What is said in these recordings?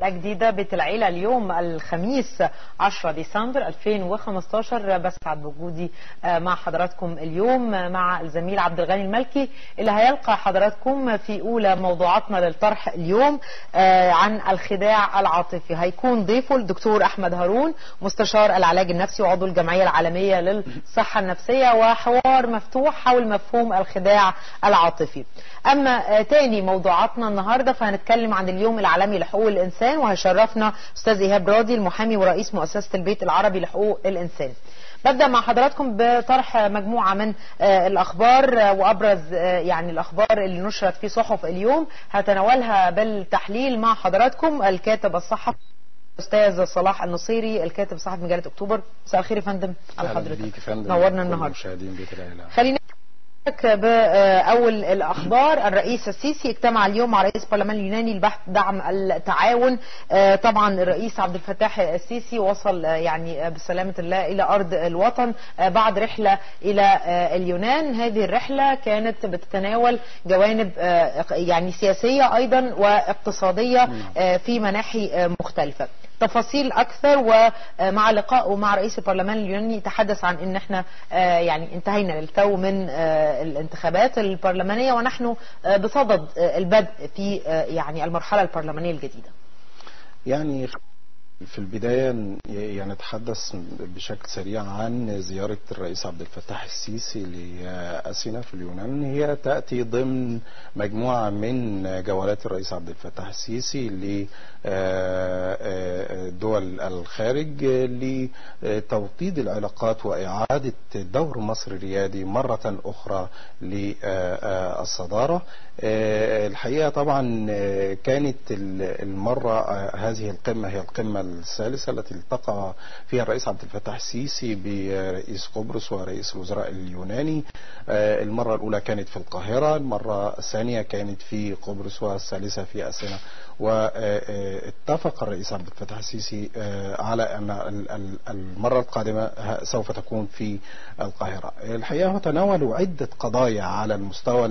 حلقة جديدة بيت العيلة اليوم الخميس 10 ديسمبر 2015 بسعد بوجودي مع حضراتكم اليوم مع الزميل عبد الغني الملكي اللي هيلقى حضراتكم في أولى موضوعاتنا للطرح اليوم عن الخداع العاطفي هيكون ضيفه الدكتور أحمد هارون مستشار العلاج النفسي وعضو الجمعية العالمية للصحة النفسية وحوار مفتوح حول مفهوم الخداع العاطفي أما تاني موضوعاتنا النهاردة فهنتكلم عن اليوم العالمي لحقوق الإنسان وهيشرفنا أستاذ إيهاب راضي المحامي ورئيس مؤسسة البيت العربي لحقوق الإنسان ببدأ مع حضراتكم بطرح مجموعة من الأخبار وأبرز يعني الأخبار اللي نشرت في صحف اليوم هتناولها بالتحليل مع حضراتكم الكاتب الصحفي استاذ صلاح النصيري الكاتب الصحفي مجله اكتوبر مساء الخير يا فندم على حضرتك نورنا النهارده مشاهدين بيت العيله خلينا بأول الأخبار الرئيس السيسي اجتمع اليوم مع رئيس البرلمان اليوناني لبحث دعم التعاون طبعا الرئيس عبد الفتاح السيسي وصل يعني بسلامة الله إلى أرض الوطن بعد رحلة إلى اليونان هذه الرحلة كانت بتتناول جوانب يعني سياسية أيضا واقتصادية في مناحي مختلفة تفاصيل اكثر ومع لقائه مع رئيس البرلمان اليوناني تحدث عن ان احنا يعني انتهينا للتو من الانتخابات البرلمانيه ونحن بصدد البدء في يعني المرحله البرلمانيه الجديده. يعني في البداية يعني نتحدث بشكل سريع عن زيارة الرئيس عبد الفتاح السيسي لأسينا في اليونان هي تأتي ضمن مجموعة من جولات الرئيس عبد الفتاح السيسي لدول الخارج لتوطيد العلاقات وإعادة دور مصر الريادي مرة أخرى للصدارة الحقيقة طبعا كانت المرة هذه القمة هي القمة الثالثة التي التقى فيها الرئيس عبد الفتاح السيسي برئيس قبرص ورئيس الوزراء اليوناني المرة الأولى كانت في القاهرة المرة الثانية كانت في قبرص والثالثة في أثينا واتفق الرئيس عبد الفتاح السيسي على أن المرة القادمة سوف تكون في القاهرة الحقيقة هو تناولوا عدة قضايا على المستوى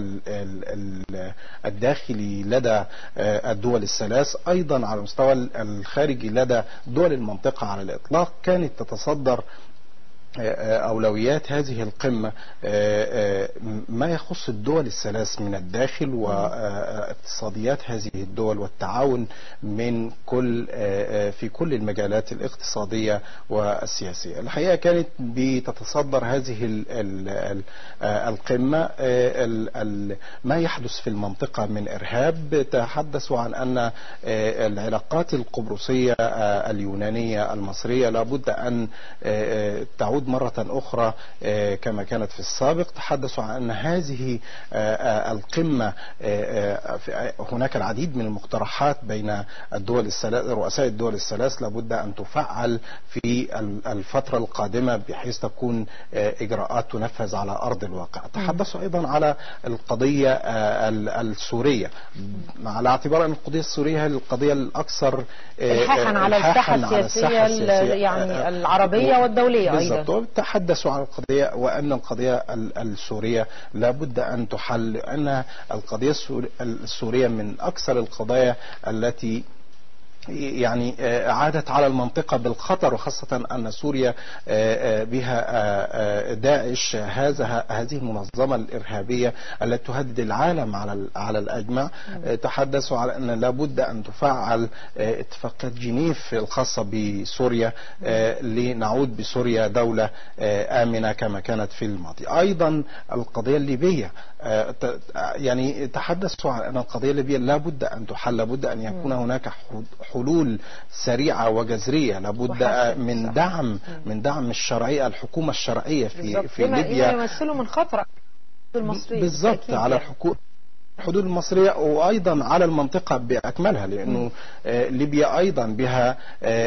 الداخلي لدى الدول الثلاث أيضا على المستوى الخارجي لدى دول المنطقة على الإطلاق كانت تتصدر أولويات هذه القمة ما يخص الدول الثلاث من الداخل واقتصاديات هذه الدول والتعاون من كل في كل المجالات الاقتصادية والسياسية الحقيقة كانت بتتصدر هذه القمة ما يحدث في المنطقة من إرهاب تحدثوا عن أن العلاقات القبرصية اليونانية المصرية لابد أن تعود مرة أخرى كما كانت في السابق تحدثوا عن أن هذه القمة هناك العديد من المقترحات بين الدول الثلاث رؤساء الدول الثلاث لابد أن تفعل في الفترة القادمة بحيث تكون إجراءات تنفذ على أرض الواقع تحدثوا أيضا على القضية السورية على اعتبار أن القضية السورية هي القضية الأكثر الحاحا على الساحة السياسية يعني العربية والدولية أيضا تحدثوا عن القضية وأن القضية السورية لابد أن تحل أن القضية السورية من أكثر القضايا التي يعني عادت على المنطقة بالخطر وخاصة أن سوريا بها داعش هذا هذه المنظمة الإرهابية التي تهدد العالم على على الأجمع تحدثوا على أن لابد أن تفعل اتفاقيات جنيف الخاصة بسوريا لنعود بسوريا دولة آمنة كما كانت في الماضي أيضا القضية الليبية يعني تحدثوا عن أن القضية الليبية لابد أن تحل لابد أن يكون هناك حلول سريعة وجذرية لابد من دعم من دعم الشرعية الحكومة الشرعية في في ليبيا يمثلوا من خطر المصريين بالضبط على الحكومة الحدود المصرية وأيضا على المنطقة بأكملها لأنه ليبيا أيضا بها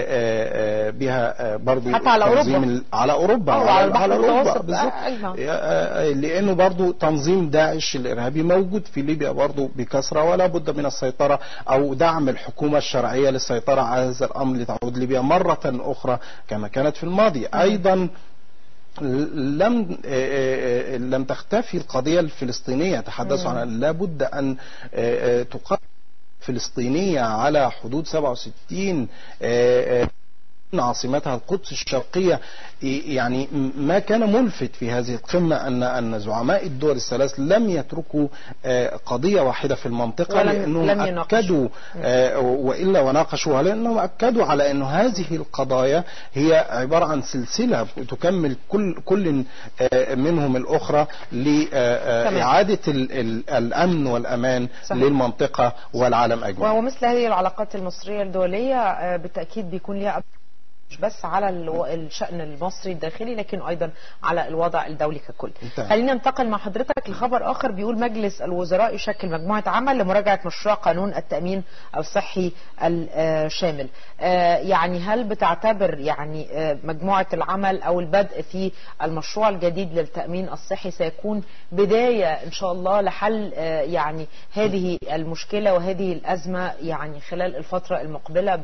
بها برضو حتى على أوروبا على أوروبا على, على أوروبا بالظبط لأنه برضو تنظيم داعش الإرهابي موجود في ليبيا برضو بكثرة ولا بد من السيطرة أو دعم الحكومة الشرعية للسيطرة على هذا الأمر لتعود ليبيا مرة أخرى كما كانت في الماضي أيضا لم لم تختفي القضية الفلسطينية تحدثوا عن لابد أن تقام فلسطينية على حدود 67 آه، آه، عاصمتها القدس الشرقية يعني ما كان ملفت في هذه القمة أن أن زعماء الدول الثلاث لم يتركوا آه، قضية واحدة في المنطقة ولم- لأنهم لم يناقشوا. أكدوا آه، وإلا وناقشوها لأنهم أكدوا على أن هذه القضايا هي عبارة عن سلسلة تكمل كل كل آه، منهم الأخرى تمام. لإعادة ال- ال- الأمن والأمان صحيح. للمنطقة والعالم أجمع ومثل هذه العلاقات المصرية الدولية آه، بالتأكيد بيكون لها مش بس على الو- الشأن المصري الداخلي لكن أيضا على الوضع الدولي ككل تمام. خلينا ننتقل مع حضرتك لخبر آخر بيقول مجلس الوزراء يشكل مجموعة عمل لمراجعة مشروع قانون التأمين الصحي الشامل آه، يعني هل بتعتبر يعني آه، مجموعة العمل أو البدء في المشروع الجديد للتأمين الصحي سيكون بداية إن شاء الله لحل آه، يعني هذه المشكلة وهذه الأزمة يعني خلال الفترة المقبلة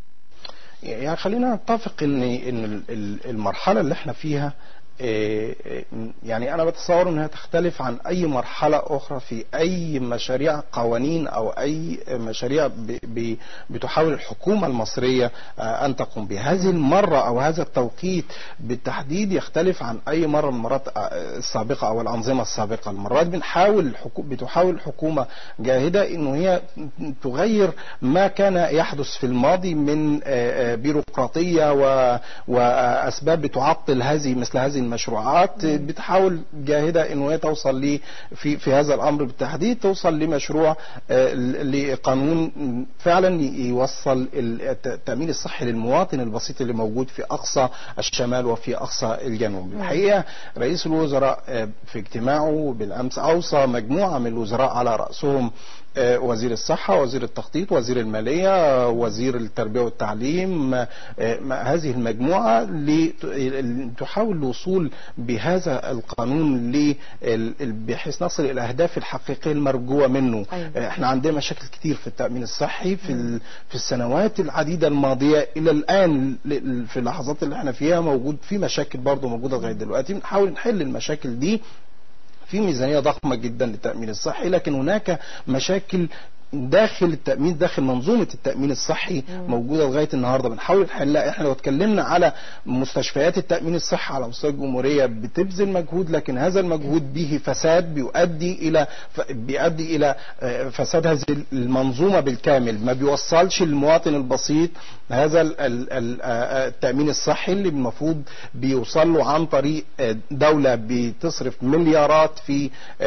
يعني خلينا نتفق ان ان ال- ال- المرحله اللي احنا فيها آه، آه، يعني انا بتصور انها تختلف عن اي مرحله اخرى في اي مشاريع قوانين او اي مشاريع ب- ب- بتحاول الحكومه المصريه آه، ان تقوم بها هذه المره او هذا التوقيت بالتحديد يختلف عن اي مره من المرات آه، السابقه او الانظمه السابقه المرات بنحاول الحكو- بتحاول الحكومه جاهده انه هي تغير ما كان يحدث في الماضي من آه، آه، بيروقراطيه و- واسباب بتعطل هذه مثل هذه المشروعات بتحاول جاهده انه هي توصل لي في في هذا الامر بالتحديد توصل لمشروع آه، لقانون فعلا يوصل الت- التامين الصحي للمواطن البسيط اللي موجود في اقصى الشمال وفي اقصى الجنوب الحقيقه رئيس الوزراء آه، في اجتماعه بالامس اوصى مجموعه من الوزراء على راسهم آه، وزير الصحة وزير التخطيط وزير المالية آه، وزير التربية والتعليم آه، آه، هذه المجموعة لت- تحاول الوصول بهذا القانون ل- ال- ال- بحيث نصل إلى الأهداف الحقيقية المرجوة منه أيوة. آه، احنا عندنا مشاكل كتير في التأمين الصحي في ال- في السنوات العديدة الماضية إلى الآن ل- في اللحظات اللي احنا فيها موجود في مشاكل برضه موجودة لغاية دلوقتي بنحاول نحل المشاكل دي في ميزانية ضخمة جدا للتأمين الصحي لكن هناك مشاكل داخل التأمين داخل منظومة التأمين الصحي موجودة لغاية النهاردة بنحاول نحلها احنا لو اتكلمنا على مستشفيات التأمين الصحي على مستوى الجمهورية بتبذل مجهود لكن هذا المجهود به فساد بيؤدي إلى ف- بيؤدي إلى آه، فساد هذه المنظومة بالكامل ما بيوصلش للمواطن البسيط هذا ال- ال- ال- آه، التأمين الصحي اللي المفروض بيوصل له عن طريق آه، دولة بتصرف مليارات في آه،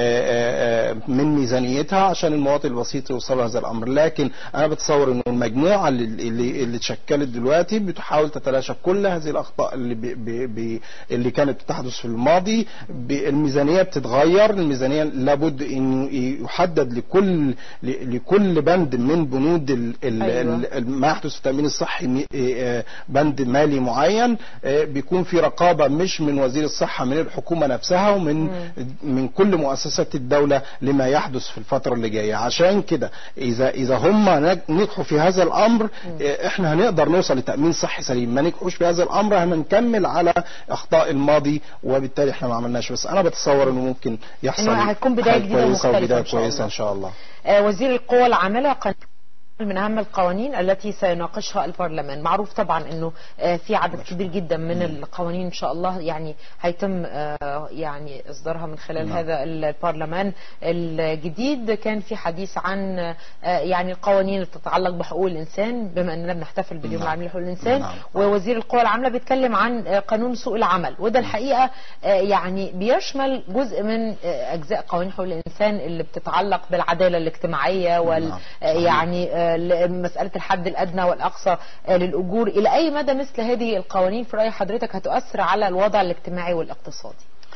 آه، آه، من ميزانيتها عشان المواطن البسيط يوصل له هذا الأمر لكن أنا بتصور إنه المجموعة اللي اللي, اللي اتشكلت دلوقتي بتحاول تتلاشى كل هذه الأخطاء اللي بي بي بي اللي كانت بتحدث في الماضي ب- الميزانية بتتغير الميزانية لابد إنه يحدد لكل ل- لكل بند من بنود ال ال أيوة. ال ما يحدث في التأمين الصحي مي- آه، بند مالي معين آه، بيكون في رقابة مش من وزير الصحة من الحكومة نفسها ومن من كل مؤسسات الدولة لما يحدث في الفترة اللي جاية عشان كده إذا إذا هم نج- نجحوا في هذا الأمر آه، إحنا هنقدر نوصل لتأمين صحي سليم ما نجحوش في هذا الأمر هنكمل على أخطاء الماضي وبالتالي إحنا ما عملناش بس أنا بتصور إنه ممكن يحصل إنه هتكون بداية حاجة جديدة كويسة ومختلفة وبداية إن شاء كويسة الله. إن شاء الله آه، وزير القوى العاملة قد من أهم القوانين التي سيناقشها البرلمان معروف طبعا أنه آه، في عدد كبير جدا من القوانين إن شاء الله يعني هيتم آه، يعني إصدارها من خلال نعم. هذا البرلمان الجديد كان في حديث عن آه، يعني القوانين اللي تتعلق بحقوق الإنسان بما أننا بنحتفل باليوم نعم. العالمي لحقوق الإنسان نعم. ووزير القوى العاملة بيتكلم عن آه، قانون سوق العمل وده الحقيقة آه، يعني بيشمل جزء من آه، أجزاء قوانين حقوق الإنسان اللي بتتعلق بالعدالة الاجتماعية وال نعم. آه، صحيح. يعني آه، ل- مسألة الحد الأدنى والأقصى آه، للأجور إلى أي مدى مثل هذه القوانين في رأي حضرتك هتؤثر على الوضع الاجتماعي والاقتصادي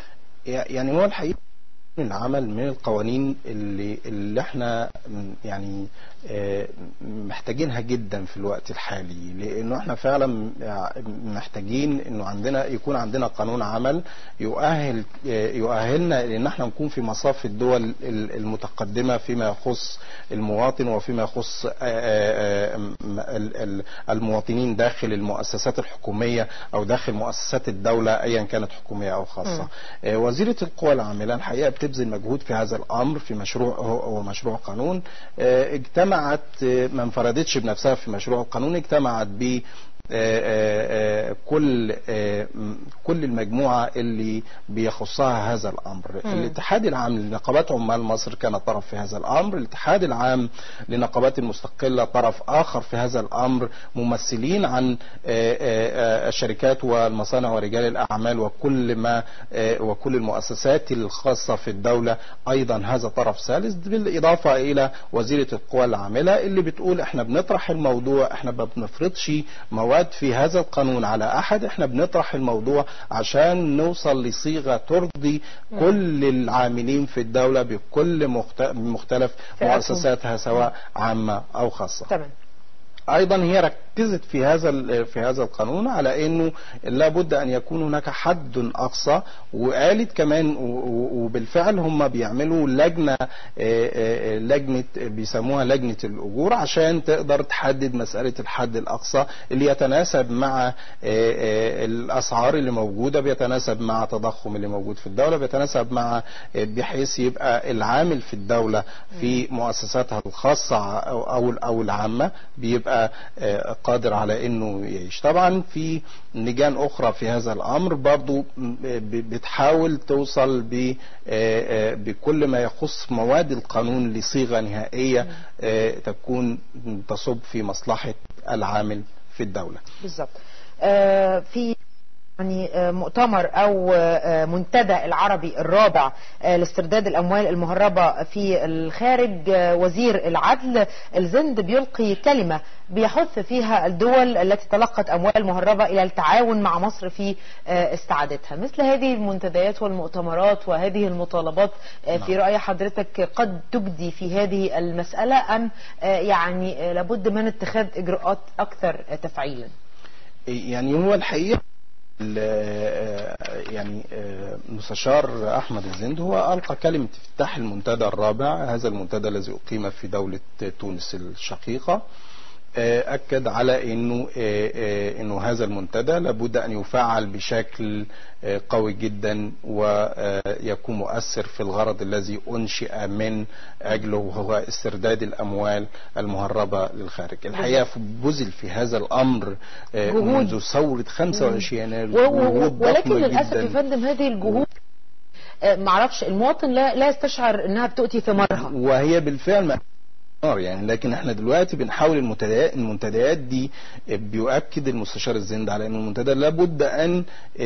يعني هو الحقيقة العمل من القوانين اللي اللي احنا م- يعني آه، محتاجينها جدا في الوقت الحالي لانه احنا فعلا محتاجين انه عندنا يكون عندنا قانون عمل يؤهل آه، يؤهلنا ان احنا نكون في مصاف الدول ال- المتقدمه فيما يخص المواطن وفيما يخص آه، آه، آه، م- ال- ال- المواطنين داخل المؤسسات الحكوميه او داخل مؤسسات الدوله ايا كانت حكوميه او خاصه. آه، وزيره القوى العامله الحقيقه بتبذل مجهود في هذا الامر في مشروع هو مشروع قانون آه، اجتمعت آه، ما انفردتش بنفسها في مشروع القانون اجتمعت ب آه، آه، كل آه، م- كل المجموعة اللي بيخصها هذا الأمر مم. الاتحاد العام لنقابات عمال مصر كان طرف في هذا الأمر الاتحاد العام لنقابات المستقلة طرف آخر في هذا الأمر ممثلين عن آه، آه، آه، الشركات والمصانع ورجال الأعمال وكل ما آه، وكل المؤسسات الخاصة في الدولة أيضا هذا طرف ثالث بالإضافة إلى وزيرة القوى العاملة اللي بتقول احنا بنطرح الموضوع احنا ما بنفرضش مواد في هذا القانون على أحد احنا بنطرح الموضوع عشان نوصل لصيغة ترضي كل العاملين في الدولة بكل مخت- مختلف فئاتهم. مؤسساتها سواء عامة أو خاصة تمام ايضا هي ركزت في هذا ال- في هذا القانون على انه لابد ان يكون هناك حد اقصى وقالت كمان و- و- وبالفعل هم بيعملوا لجنه آه، آه، لجنه بيسموها لجنه الاجور عشان تقدر تحدد مساله الحد الاقصى اللي يتناسب مع آه، آه، الاسعار اللي موجوده بيتناسب مع التضخم اللي موجود في الدوله بيتناسب مع آه، بحيث يبقى العامل في الدوله في مؤسساتها الخاصه او او أو العامه بيبقى آه، قادر على انه يعيش طبعا في لجان اخرى في هذا الامر برضو م- ب- بتحاول توصل ب- آه، آه، بكل ما يخص مواد القانون لصيغه نهائيه آه، تكون تصب في مصلحه العامل في الدوله بالظبط آه، في يعني آه، مؤتمر او آه، منتدى العربي الرابع آه، لاسترداد الاموال المهربه في الخارج آه، وزير العدل الزند بيلقي كلمه بيحث فيها الدول التي تلقت اموال مهربه الى التعاون مع مصر في آه، استعادتها مثل هذه المنتديات والمؤتمرات وهذه المطالبات آه، في راي حضرتك قد تجدي في هذه المساله ام آه، يعني آه، لابد من اتخاذ اجراءات اكثر آه، تفعيلا يعني هو الحقيقه ال- آه، يعني آه، مستشار احمد الزند هو القى كلمه افتتاح المنتدى الرابع هذا المنتدى الذي اقيم في دوله تونس الشقيقه آه، اكد على انه آه، آه، انه هذا المنتدى لابد ان يفعل بشكل آه، قوي جدا ويكون مؤثر في الغرض الذي انشئ من اجله وهو استرداد الاموال المهربه للخارج الحقيقه بذل في هذا الامر آه، جهود. منذ ثوره 25 يناير و- و- جهود ولكن ضخمة للاسف جداً. يا فندم هذه الجهود آه، معرفش المواطن لا لا يستشعر انها بتؤتي ثمارها وهي بالفعل ما نار يعني لكن احنا دلوقتي بنحاول المنتديات المنتديات دي بيؤكد المستشار الزند على ان المنتدى لابد ان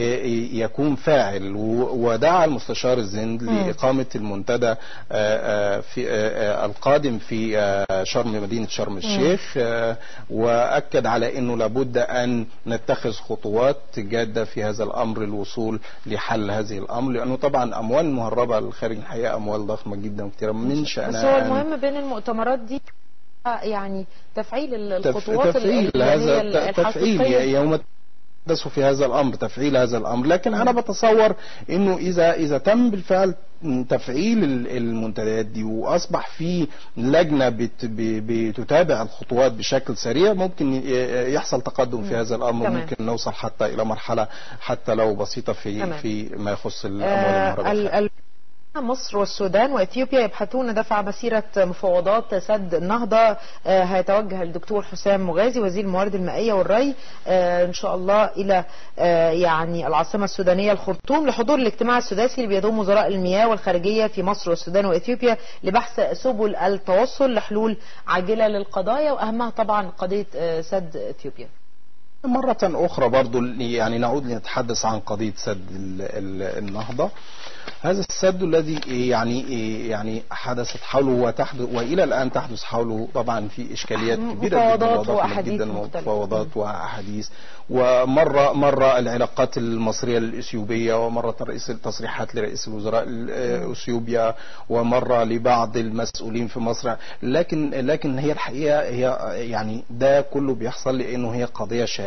يكون فاعل و- ودعا المستشار الزند مم. لاقامه المنتدى آه، آه، في آه، آه، القادم في آه، شرم مدينه شرم الشيخ آه، واكد على انه لابد ان نتخذ خطوات جاده في هذا الامر الوصول لحل هذه الامر لانه طبعا اموال مهربه للخارج الحقيقه اموال ضخمه جدا وكثيره من شانها بس هو أن- المهم بين المؤتمرات دي آه، يعني تفعيل ال- تف- الخطوات تفعيل اللي هي هذا ال- ت- تفعيل الحقيقية يوم تحدثوا في هذا الامر تفعيل هذا الامر لكن انا بتصور انه اذا اذا تم بالفعل تفعيل ال- المنتديات دي واصبح في لجنه بت ب- بتتابع الخطوات بشكل سريع ممكن ي- يحصل تقدم في هذا الامر تمام. ممكن نوصل حتى الى مرحله حتى لو بسيطه في تمام. في ما يخص الاموال آه، المهربه ال- ال- مصر والسودان واثيوبيا يبحثون دفع مسيره مفاوضات سد النهضه آه، هيتوجه الدكتور حسام مغازي وزير الموارد المائيه والري آه، ان شاء الله الى آه، يعني العاصمه السودانيه الخرطوم لحضور الاجتماع السداسي اللي بيضم وزراء المياه والخارجيه في مصر والسودان واثيوبيا لبحث سبل التوصل لحلول عاجله للقضايا واهمها طبعا قضيه آه، سد اثيوبيا. مرة أخرى برضو يعني نعود لنتحدث عن قضية سد ال- ال- النهضة هذا السد الذي يعني يعني حدثت حوله وتحدث والى الان تحدث حوله طبعا في اشكاليات كبيره مفاوضات جدا وضخمة وأحاديث جدا مختلفة. مفاوضات واحاديث ومره مره العلاقات المصريه الاثيوبيه ومره رئيس تصريحات لرئيس الوزراء ال- اثيوبيا ومره لبعض المسؤولين في مصر لكن لكن هي الحقيقه هي يعني ده كله بيحصل لانه هي قضيه شائكه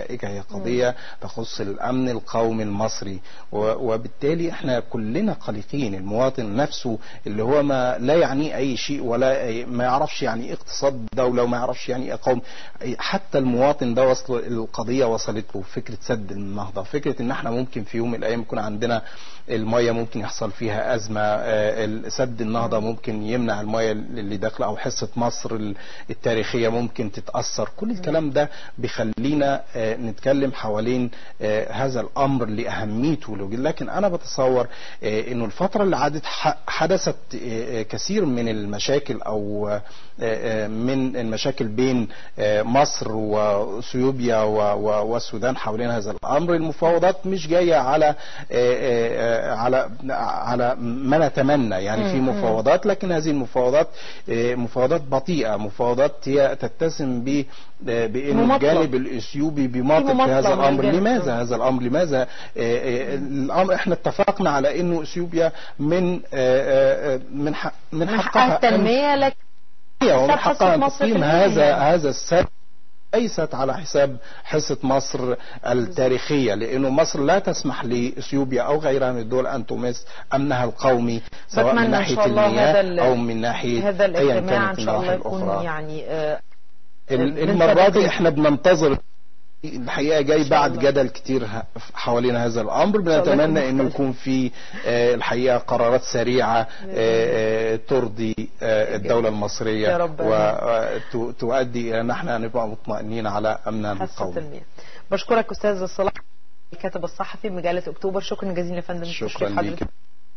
شائكة هي قضية تخص الأمن القومي المصري و- وبالتالي احنا كلنا قلقين المواطن نفسه اللي هو ما لا يعنيه أي شيء ولا أي- ما يعرفش يعني إيه اقتصاد دولة وما يعرفش يعني إيه قوم حتى المواطن ده وصل القضية وصلت له فكرة سد النهضة فكرة ان احنا ممكن في يوم من الأيام يكون عندنا المية ممكن يحصل فيها أزمة آه، ال- سد النهضة ممكن يمنع المية اللي داخلة أو حصة مصر ال- التاريخية ممكن تتأثر كل الكلام ده بيخلينا آه، نتكلم حوالين آه، هذا الأمر لأهميته له. لكن أنا بتصور آه، إنه الفترة اللي عادت ح- حدثت آه، آه، كثير من المشاكل أو آه، آه، من المشاكل بين آه، مصر وأثيوبيا و- و- والسودان حوالين هذا الأمر المفاوضات مش جاية على آه، آه، آه، على على ما نتمنى يعني في مفاوضات لكن هذه المفاوضات آه، مفاوضات بطيئة مفاوضات هي تتسم ب آه، بأن مماطلة. الجانب الإثيوبي بيماطل في مماطلة هذا من الأمر الجانب. لماذا هذا الأمر لماذا آه، آه، الأمر احنا اتفقنا على أنه إثيوبيا من آه، آه، آه، من حق من من حقها حقها أن التنمية لكن ومن حسب حقها أن مصر في تقيم النهاية هذا يعني. هذا السد ليست على حساب حصة مصر التاريخية لأنه مصر لا تسمح لإثيوبيا أو غيرها من الدول أن تمس أمنها القومي سواء بتمنى من إن ناحية شاء الله هذا ال- المياه أو من ناحية هذا أيا الاجتماع كانت إن شاء الله النواحي يكون الأخرى يعني آه، ال- من المرة دي سبقين. احنا بننتظر الحقيقة جاي شاء بعد الله. جدل كتير ه- حوالين هذا الأمر شاء الله يكون بنتمنى أنه مختلف. يكون في آه، الحقيقة قرارات سريعة آه، آه، ترضي آه، الدولة المصرية يا رب. وتؤدي إلى أن احنا نبقى مطمئنين على أمننا حصة القومي المياه بشكرك أستاذ صلاح الكاتب الصحفي بمجلة أكتوبر شكرا جزيلا يا فندم شكرا تشريف ليك حضرتك.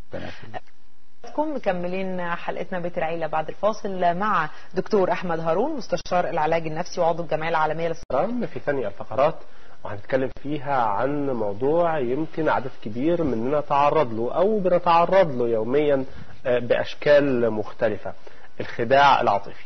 مكملين حلقتنا بيت العيلة بعد الفاصل مع دكتور أحمد هارون مستشار العلاج النفسي وعضو الجمعية العالمية للصحة الكرام في ثانية الفقرات وهنتكلم فيها عن موضوع يمكن عدد كبير مننا تعرض له أو بنتعرض له يوميا آه، بأشكال مختلفة الخداع العاطفي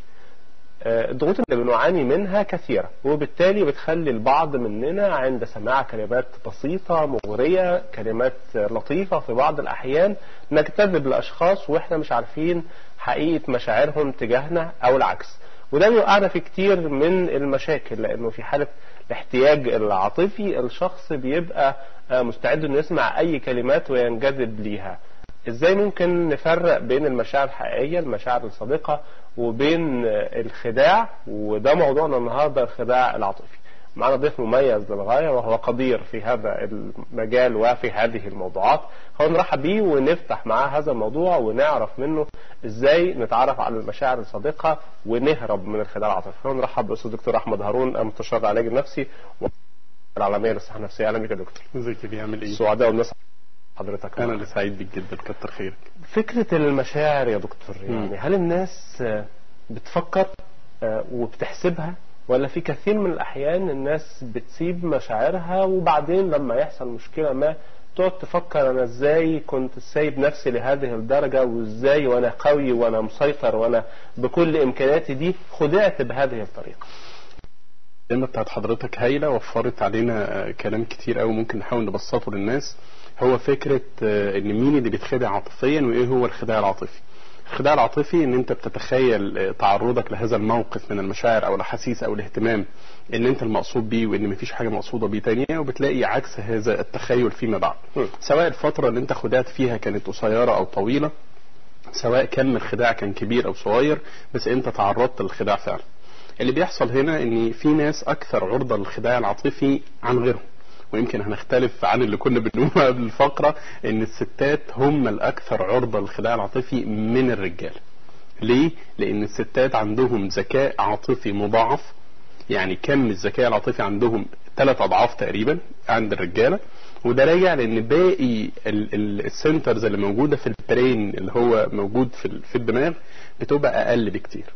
آه، الضغوط اللي بنعاني منها كثيرة وبالتالي بتخلي البعض مننا عند سماع كلمات بسيطة مغرية كلمات لطيفة في بعض الأحيان نجتذب الأشخاص وإحنا مش عارفين حقيقة مشاعرهم تجاهنا أو العكس وده بيوقعنا في كتير من المشاكل لأنه في حالة الاحتياج العاطفي الشخص بيبقى آه، مستعد انه يسمع اي كلمات وينجذب ليها ازاي ممكن نفرق بين المشاعر الحقيقيه المشاعر الصادقه وبين آه، الخداع وده موضوعنا النهارده الخداع العاطفي معنا ضيف مميز للغايه وهو قدير في هذا المجال وفي هذه الموضوعات خلينا نرحب بيه ونفتح معاه هذا الموضوع ونعرف منه ازاي نتعرف على المشاعر الصادقه ونهرب من الخداع العاطفي خلينا نرحب بالاستاذ دكتور احمد هارون مستشار العلاج النفسي والعالميه للصحه النفسيه اهلا بك يا دكتور ازيك يا بيعمل ايه؟ سعداء والناس حضرتك انا معنا. اللي سعيد بيك جدا كتر خيرك فكرة المشاعر يا دكتور يعني مم. هل الناس آه، بتفكر آه، وبتحسبها ولا في كثير من الأحيان الناس بتسيب مشاعرها وبعدين لما يحصل مشكلة ما تقعد تفكر أنا إزاي كنت سايب نفسي لهذه الدرجة وإزاي وأنا قوي وأنا مسيطر وأنا بكل إمكانياتي دي خدعت بهذه الطريقة الكلمة بتاعت حضرتك هايلة وفرت علينا آه، كلام كتير قوي ممكن نحاول نبسطه للناس هو فكرة آه، ان مين اللي بيتخدع عاطفيا وايه هو الخداع العاطفي الخداع العاطفي ان انت بتتخيل آه، تعرضك لهذا الموقف من المشاعر او الاحاسيس او الاهتمام ان انت المقصود بيه وان مفيش حاجة مقصودة بيه تانية وبتلاقي عكس هذا التخيل فيما بعد م. سواء الفترة اللي انت خدعت فيها كانت قصيرة او طويلة سواء كم الخداع كان كبير او صغير بس انت تعرضت للخداع فعلا اللي بيحصل هنا ان في ناس اكثر عرضة للخداع العاطفي عن غيرهم ويمكن هنختلف عن اللي كنا بنقوله قبل الفقرة ان الستات هم الاكثر عرضة للخداع العاطفي من الرجال ليه؟ لان الستات عندهم ذكاء عاطفي مضاعف يعني كم الذكاء العاطفي عندهم ثلاث اضعاف تقريبا عند الرجاله وده راجع لان باقي ال- ال- السنترز اللي موجوده في البرين اللي هو موجود في ال- في الدماغ بتبقى اقل بكتير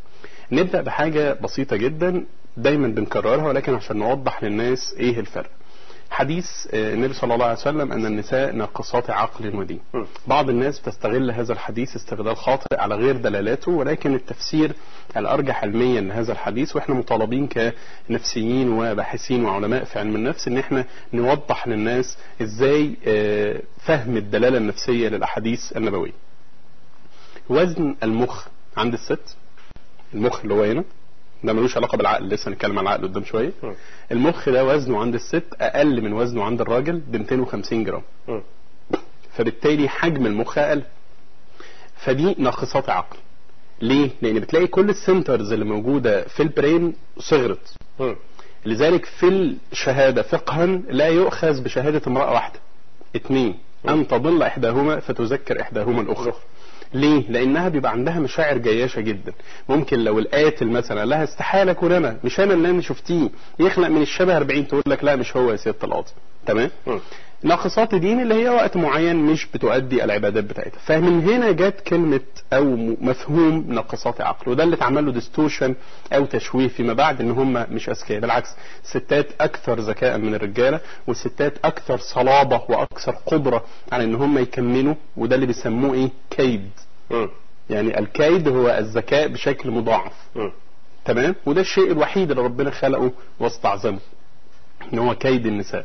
نبدا بحاجه بسيطه جدا دايما بنكررها ولكن عشان نوضح للناس ايه الفرق حديث آه، النبي صلى الله عليه وسلم ان النساء ناقصات عقل ودين م. بعض الناس بتستغل هذا الحديث استغلال خاطئ على غير دلالاته ولكن التفسير الارجح علميا لهذا الحديث واحنا مطالبين كنفسيين وباحثين وعلماء في علم النفس ان احنا نوضح للناس ازاي آه، فهم الدلاله النفسيه للاحاديث النبويه وزن المخ عند الست المخ اللي هو هنا ده ملوش علاقه بالعقل لسه هنتكلم عن العقل قدام شويه مم. المخ ده وزنه عند الست اقل من وزنه عند الراجل ب 250 جرام مم. فبالتالي حجم المخ اقل فدي ناقصات عقل ليه؟ لان بتلاقي كل السنترز اللي موجوده في البرين صغرت مم. لذلك في الشهاده فقها لا يؤخذ بشهاده امراه واحده اثنين ان تضل احداهما فتذكر احداهما الاخرى ليه؟ لانها بيبقى عندها مشاعر جياشه جدا ممكن لو القاتل مثلا لها استحاله اكون انا مش انا اللي انا شفتيه يخلق من الشبه 40 تقول لك لا مش هو يا سياده القاضي تمام؟ مم. ناقصات الدين اللي هي وقت معين مش بتؤدي العبادات بتاعتها فمن هنا جت كلمة أو م- مفهوم ناقصات عقل وده اللي اتعمل له ديستوشن أو تشويه فيما بعد إن هم مش أذكياء بالعكس الستات أكثر ذكاء من الرجالة والستات أكثر صلابة وأكثر قدرة على إن هم يكملوا وده اللي بيسموه إيه كيد مم. يعني الكيد هو الذكاء بشكل مضاعف مم. تمام وده الشيء الوحيد اللي ربنا خلقه واستعظمه ان هو كيد النساء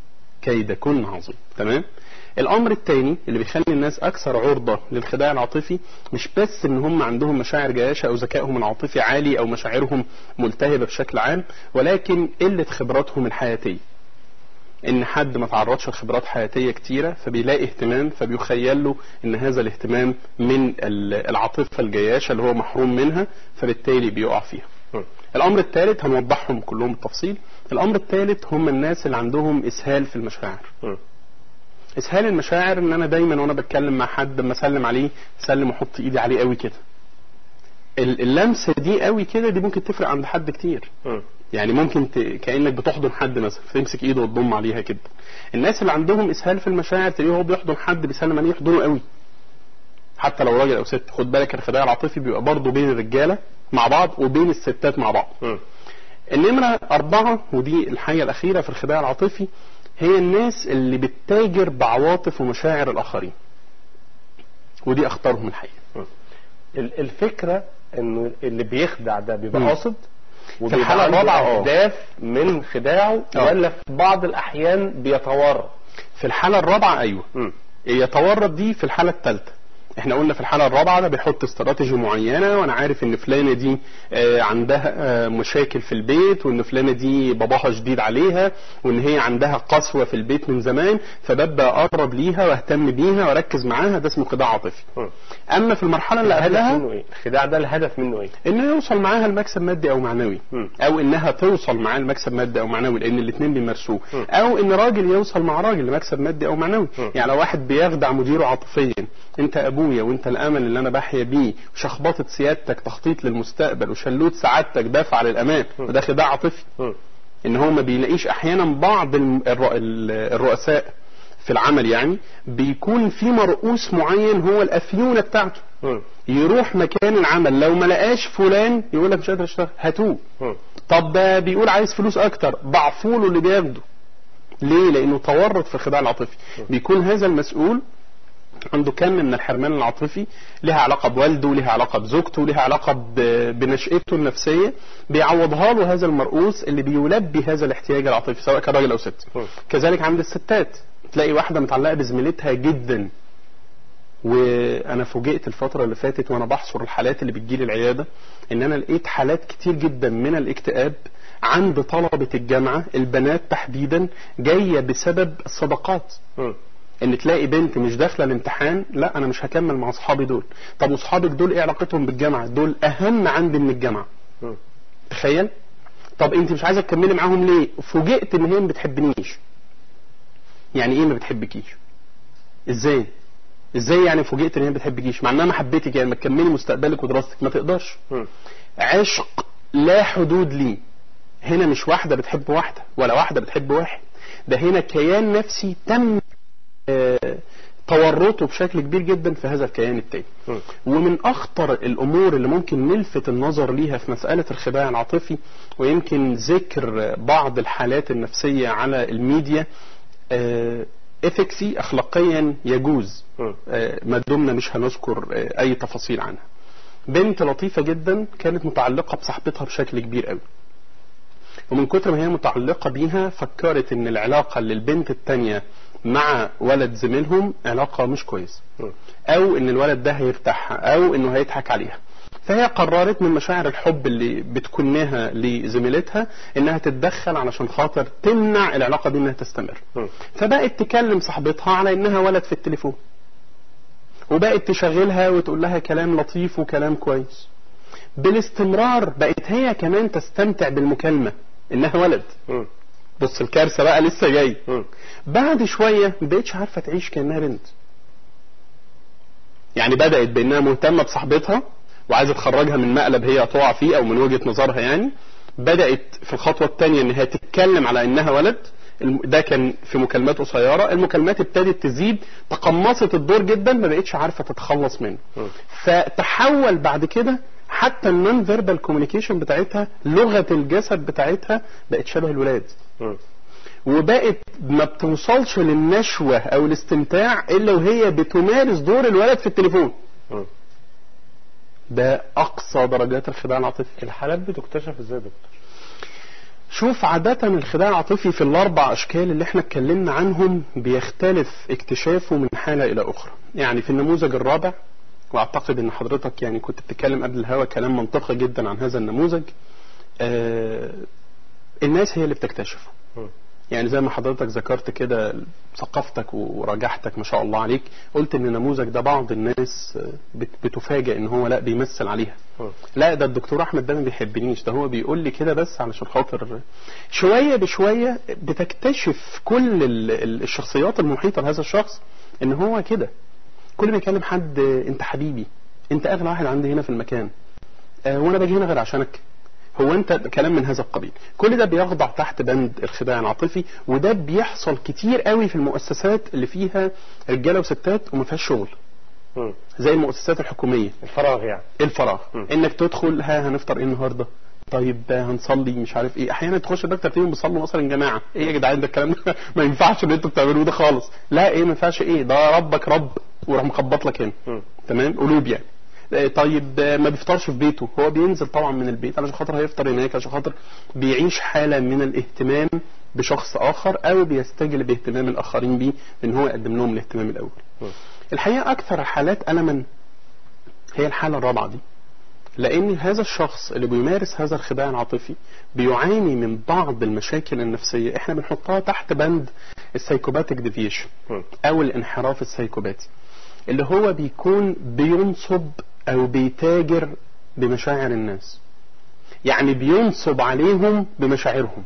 كيدكن عظيم تمام الامر الثاني اللي بيخلي الناس اكثر عرضه للخداع العاطفي مش بس ان هم عندهم مشاعر جياشه او ذكائهم العاطفي عالي او مشاعرهم ملتهبه بشكل عام ولكن قله خبراتهم الحياتيه ان حد ما تعرضش لخبرات حياتيه كتيره فبيلاقي اهتمام فبيخيل له ان هذا الاهتمام من ال- العاطفه الجياشه اللي هو محروم منها فبالتالي بيقع فيها مم. الامر الثالث هنوضحهم كلهم بالتفصيل الامر الثالث هم الناس اللي عندهم اسهال في المشاعر مم. اسهال المشاعر ان انا دايما وانا بتكلم مع حد اما اسلم عليه اسلم واحط ايدي عليه قوي كده ال- اللمسه دي قوي كده دي ممكن تفرق عند حد كتير مم. يعني ممكن ت... كانك بتحضن حد مثلا فتمسك ايده وتضم عليها كده الناس اللي عندهم اسهال في المشاعر تلاقيه هو بيحضن حد بيسلم عليه يحضنه قوي حتى لو راجل او ست خد بالك الخداع العاطفي بيبقى برضه بين الرجاله مع بعض وبين الستات مع بعض مم. النمرة أربعة ودي الحاجة الأخيرة في الخداع العاطفي هي الناس اللي بتتاجر بعواطف ومشاعر الآخرين ودي أخطرهم الحقيقة ال- الفكره انه اللي بيخدع ده بيبقى مم. قاصد وبيبقى الحالة عنده الرابعة، اه. اهداف من خداعه اه. ولا في بعض الاحيان بيتورط في الحالة الرابعة أيوة مم. يتورط دي في الحالة الثالثة احنا قلنا في الحالة الرابعة ده بيحط استراتيجي معينة وانا عارف ان فلانة دي آه، عندها آه، مشاكل في البيت وان فلانة دي باباها شديد عليها وان هي عندها قسوة في البيت من زمان فببدأ اقرب ليها واهتم بيها واركز معاها ده اسمه خداع عاطفي مم. اما في المرحلة اللي الهدف قبلها منه ايه؟ الخداع ده الهدف منه ايه؟ انه يوصل معاها المكسب مادي او معنوي مم. او انها توصل معاه المكسب مادي او معنوي لان الاثنين بيمارسوه مم. او ان راجل يوصل مع راجل لمكسب مادي او معنوي مم. يعني لو واحد بيخدع مديره عاطفيا انت ابويا وانت الامل اللي انا بحيا بيه وشخبطه سيادتك تخطيط للمستقبل وشلوت سعادتك دافع للامان مم. وده خداع عاطفي مم. ان هو ما بيلاقيش احيانا بعض الم- الر- ال- الرؤساء في العمل يعني بيكون في مرؤوس معين هو الافيونه بتاعته مم. يروح مكان العمل لو ما لقاش فلان يقول لك مش قادر اشتغل هاتوه مم. طب ده بيقول عايز فلوس اكتر ضعفوا له اللي بياخده ليه لانه تورط في الخداع العاطفي بيكون هذا المسؤول عنده كم من الحرمان العاطفي لها علاقه بوالده لها علاقه بزوجته لها علاقه ب- بنشأته النفسيه بيعوضها له هذا المرؤوس اللي بيلبي هذا الاحتياج العاطفي سواء كان راجل او ست م. كذلك عند الستات تلاقي واحده متعلقه بزميلتها جدا وانا فوجئت الفتره اللي فاتت وانا بحصر الحالات اللي بتجيلي العياده ان انا لقيت حالات كتير جدا من الاكتئاب عند طلبه الجامعه البنات تحديدا جايه بسبب الصداقات مم. ان تلاقي بنت مش داخله الامتحان لا انا مش هكمل مع اصحابي دول طب واصحابك دول ايه علاقتهم بالجامعه دول اهم عندي من الجامعه مم. تخيل طب انت مش عايزه تكملي معاهم ليه فوجئت ان هي ما بتحبنيش يعني ايه ما بتحبكيش ازاي ازاي يعني فوجئت ان هي ما بتحبكيش مع انها ما حبيتك يعني ما تكملي مستقبلك ودراستك ما تقدرش مم. عشق لا حدود ليه هنا مش واحدة بتحب واحدة ولا واحدة بتحب واحد ده هنا كيان نفسي تم آه، تورطه بشكل كبير جدا في هذا الكيان التاني مم. ومن اخطر الامور اللي ممكن نلفت النظر ليها في مسألة الخداع العاطفي ويمكن ذكر بعض الحالات النفسية على الميديا اثكسي اخلاقيا يجوز مم. آه، ما دمنا مش هنذكر آه، اي تفاصيل عنها بنت لطيفة جدا كانت متعلقة بصاحبتها بشكل كبير قوي ومن كتر ما هي متعلقة بيها فكرت ان العلاقة اللي البنت التانية مع ولد زميلهم علاقة مش كويسة مم. او ان الولد ده هيرتاحها او انه هيضحك عليها فهي قررت من مشاعر الحب اللي بتكنها لزميلتها انها تتدخل علشان خاطر تمنع العلاقه دي انها تستمر م. فبقت تكلم صاحبتها على انها ولد في التليفون وبقت تشغلها وتقول لها كلام لطيف وكلام كويس بالاستمرار بقت هي كمان تستمتع بالمكالمه انها ولد م. بص الكارثه بقى لسه جاي م. بعد شويه ما بقتش عارفه تعيش كانها بنت يعني بدات بانها مهتمه بصاحبتها وعايزه تخرجها من مقلب هي تقع فيه او من وجهه نظرها يعني بدات في الخطوه الثانيه ان هي تتكلم على انها ولد الم- ده كان في مكالمات قصيره المكالمات ابتدت تزيد تقمصت الدور جدا ما بقتش عارفه تتخلص منه م. فتحول بعد كده حتى النون فيربال كوميونيكيشن بتاعتها لغه الجسد بتاعتها بقت شبه الولاد م. وبقت ما بتوصلش للنشوة او الاستمتاع الا وهي بتمارس دور الولد في التليفون م. ده اقصى درجات الخداع العاطفي الحالات بتكتشف ازاي يا دكتور؟ شوف عادة الخداع العاطفي في الاربع اشكال اللي احنا اتكلمنا عنهم بيختلف اكتشافه من حالة الى اخرى يعني في النموذج الرابع واعتقد ان حضرتك يعني كنت بتتكلم قبل الهوا كلام منطقي جدا عن هذا النموذج آه الناس هي اللي بتكتشفه م. يعني زي ما حضرتك ذكرت كده ثقافتك وراجعتك ما شاء الله عليك قلت ان النموذج ده بعض الناس بت- بتفاجئ ان هو لا بيمثل عليها م. لا ده الدكتور احمد ده ما بيحبنيش ده هو بيقول لي كده بس علشان خاطر شويه بشويه بتكتشف كل ال- ال- الشخصيات المحيطه لهذا الشخص ان هو كده كل ما يكلم حد انت حبيبي انت اغلى واحد عندي هنا في المكان آه، وانا باجي هنا غير عشانك هو انت كلام من هذا القبيل كل ده بيخضع تحت بند الخداع العاطفي وده بيحصل كتير قوي في المؤسسات اللي فيها رجاله وستات وما فيهاش شغل م. زي المؤسسات الحكوميه الفراغ يعني الفراغ م. انك تدخل ها هنفطر ايه النهارده طيب آه، هنصلي مش عارف ايه احيانا تخش الدكتور تلاقيهم بيصلوا مثلا جماعه ايه يا جدعان ده الكلام ده ما ينفعش اللي انتوا بتعملوه ده خالص لا ايه ما ينفعش ايه ده ربك رب وراح مخبط لك هنا م. تمام قلوب يعني آه، طيب آه، ما بيفطرش في بيته هو بينزل طبعا من البيت علشان خاطر هيفطر هناك عشان خاطر بيعيش حاله من الاهتمام بشخص اخر او بيستجلب اهتمام الاخرين بيه ان هو يقدم لهم الاهتمام الاول م. الحقيقه اكثر الحالات الما هي الحاله الرابعه دي لان هذا الشخص اللي بيمارس هذا الخداع العاطفي بيعاني من بعض المشاكل النفسيه احنا بنحطها تحت بند السايكوباتيك ديفيشن م. او الانحراف السايكوباتي اللي هو بيكون بينصب او بيتاجر بمشاعر الناس يعني بينصب عليهم بمشاعرهم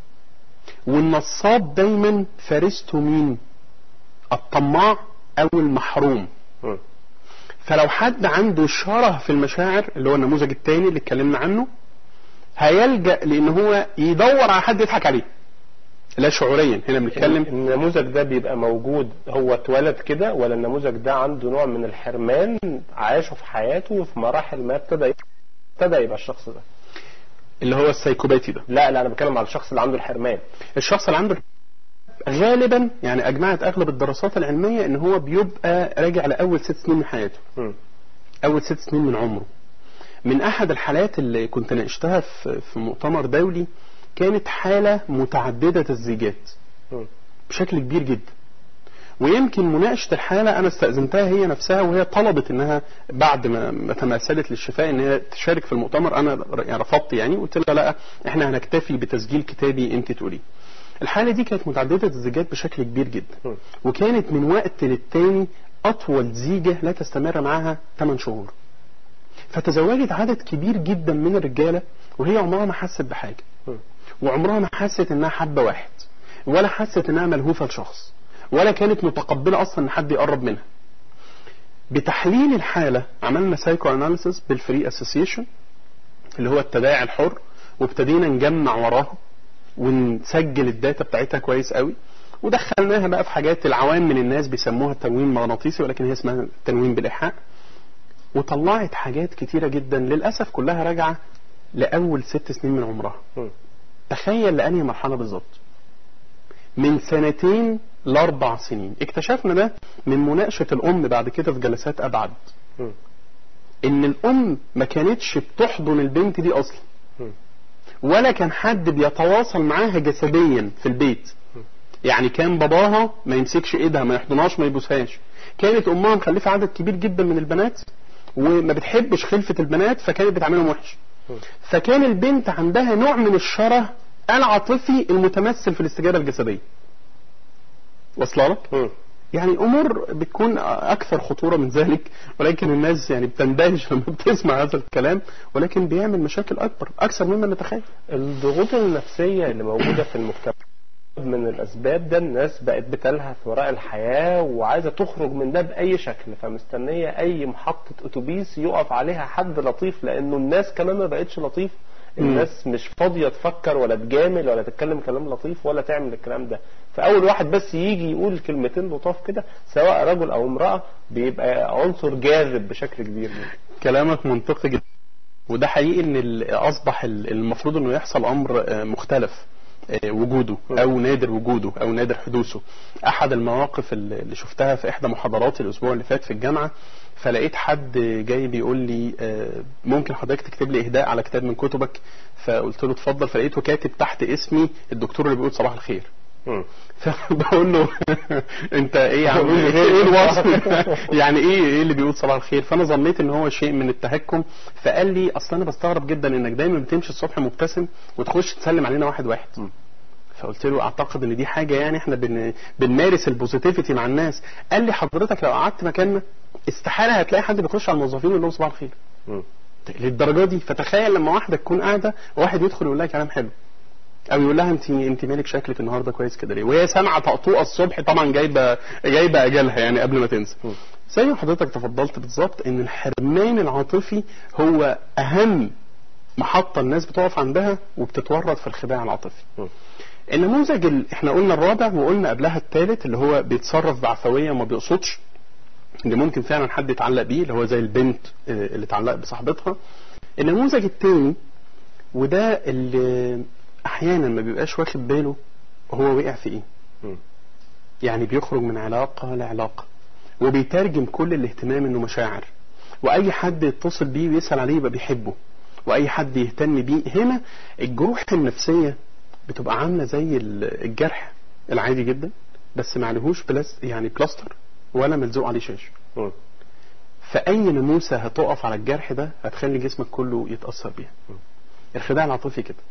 والنصاب دايما فارسته مين الطماع او المحروم م. فلو حد عنده شره في المشاعر اللي هو النموذج الثاني اللي اتكلمنا عنه هيلجا لان هو يدور على حد يضحك عليه لا شعوريا هنا بنتكلم النموذج ده بيبقى موجود هو اتولد كده ولا النموذج ده عنده نوع من الحرمان عاشه في حياته وفي مراحل ما ابتدى ابتدى يبقى الشخص ده اللي هو السايكوباتي ده لا لا انا بتكلم على الشخص اللي عنده الحرمان الشخص اللي عنده غالبا يعني اجمعت اغلب الدراسات العلميه ان هو بيبقى راجع لاول ست سنين من حياته م. اول ست سنين من عمره من احد الحالات اللي كنت ناقشتها في في مؤتمر دولي كانت حاله متعدده الزيجات م. بشكل كبير جدا ويمكن مناقشه الحاله انا استاذنتها هي نفسها وهي طلبت انها بعد ما ما تماثلت للشفاء ان هي تشارك في المؤتمر انا ر- يعني رفضت يعني قلت لها لا احنا هنكتفي بتسجيل كتابي انت تقوليه الحاله دي كانت متعدده الزيجات بشكل كبير جدا م. وكانت من وقت للتاني اطول زيجه لا تستمر معاها 8 شهور فتزوجت عدد كبير جدا من الرجاله وهي عمرها ما حست بحاجه م. وعمرها ما حست انها حابه واحد ولا حست انها ملهوفه لشخص ولا كانت متقبله اصلا ان حد يقرب منها بتحليل الحاله عملنا سايكو اناليسيس بالفري اسوسيشن اللي هو التداعي الحر وابتدينا نجمع وراها ونسجل الداتا بتاعتها كويس قوي ودخلناها بقى في حاجات العوام من الناس بيسموها التنويم المغناطيسي ولكن هي اسمها التنويم بالايحاء وطلعت حاجات كتيره جدا للاسف كلها راجعه لاول ست سنين من عمرها م. تخيل لأنهي مرحلة بالظبط من سنتين لأربع سنين اكتشفنا ده من مناقشة الأم بعد كده في جلسات أبعد م. إن الأم ما كانتش بتحضن البنت دي أصلا م. ولا كان حد بيتواصل معاها جسديا في البيت يعني كان باباها ما يمسكش ايدها ما يحضنهاش ما يبوسهاش كانت امها مخلفه عدد كبير جدا من البنات وما بتحبش خلفه البنات فكانت بتعاملهم وحش فكان البنت عندها نوع من الشره العاطفي المتمثل في الاستجابه الجسديه واصله لك مم. يعني امور بتكون اكثر خطوره من ذلك ولكن الناس يعني بتندهش لما بتسمع هذا الكلام ولكن بيعمل مشاكل اكبر اكثر مما نتخيل الضغوط النفسية اللي موجودة في المجتمع من الأسباب ده الناس بقت بتلهث وراء الحياة وعايزة تخرج من ده بأي شكل فمستنية أي محطة أتوبيس يقف عليها حد لطيف لأنه الناس كمان ما بقتش لطيف الناس مش فاضية تفكر ولا تجامل ولا تتكلم كلام لطيف ولا تعمل الكلام ده فأول واحد بس يجي يقول كلمتين لطاف كده سواء رجل أو امرأة بيبقى عنصر جاذب بشكل كبير كلامك منطقي جدا وده حقيقي ان ال- اصبح ال- المفروض انه يحصل امر آه، مختلف آه، وجوده او نادر وجوده او نادر حدوثه احد المواقف اللي اللي شفتها في احدى محاضراتي الاسبوع اللي فات في الجامعه فلقيت حد جاي بيقول لي آه، ممكن حضرتك تكتب لي اهداء على كتاب من كتبك فقلت له اتفضل فلقيته كاتب تحت اسمي الدكتور اللي بيقول صباح الخير مم. فبقول له انت ايه يا عم ايه ايه الوصف يعني ايه ايه اللي بيقول صباح الخير فانا ظنيت ان هو شيء من التهكم فقال لي اصل انا بستغرب جدا انك دايما بتمشي الصبح مبتسم وتخش تسلم علينا واحد واحد فقلت له اعتقد ان دي حاجه يعني احنا بن... بنمارس البوزيتيفيتي مع الناس قال لي حضرتك لو قعدت مكاننا استحاله هتلاقي حد بيخش على الموظفين ويقول لهم صباح الخير مم. للدرجه دي فتخيل لما واحده تكون قاعده وواحد يدخل يقول لها كلام حلو او يقول لها انت انت مالك شكلك النهارده كويس كده ليه وهي سامعه طقطوقه الصبح طبعا جايبه جايبه اجلها يعني قبل ما تنسى زي ما حضرتك تفضلت بالظبط ان الحرمان العاطفي هو اهم محطه الناس بتقف عندها وبتتورط في الخداع العاطفي مم. النموذج ال... احنا قلنا الرابع وقلنا قبلها الثالث اللي هو بيتصرف بعفويه وما بيقصدش اللي ممكن فعلا حد يتعلق بيه اللي هو زي البنت آه، اللي اتعلقت بصاحبتها النموذج الثاني وده اللي احيانا ما بيبقاش واخد باله هو وقع في ايه مم. يعني بيخرج من علاقة لعلاقة وبيترجم كل الاهتمام انه مشاعر واي حد يتصل بيه ويسأل عليه يبقى بيحبه واي حد يهتم بيه هنا الجروح النفسية بتبقى عاملة زي ال- الجرح العادي جدا بس معلهوش بلاس يعني بلاستر ولا ملزوق عليه شاش مم. فأي ناموسة هتقف على الجرح ده هتخلي جسمك كله يتأثر بيها الخداع العاطفي كده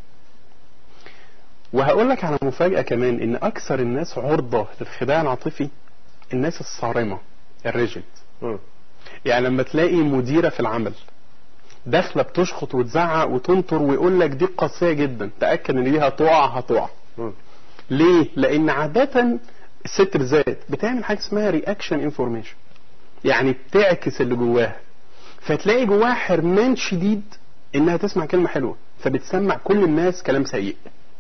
وهقول لك على مفاجأة كمان إن أكثر الناس عرضة للخداع العاطفي الناس الصارمة الريجيد مم. يعني لما تلاقي مديرة في العمل داخلة بتشخط وتزعق وتنطر ويقول لك دي قاسية جدا تأكد إن دي هتقع هتقع مم. ليه؟ لأن عادة الست بالذات بتعمل حاجة اسمها رياكشن انفورميشن يعني بتعكس اللي جواها فتلاقي جواها حرمان شديد انها تسمع كلمة حلوة فبتسمع كل الناس كلام سيء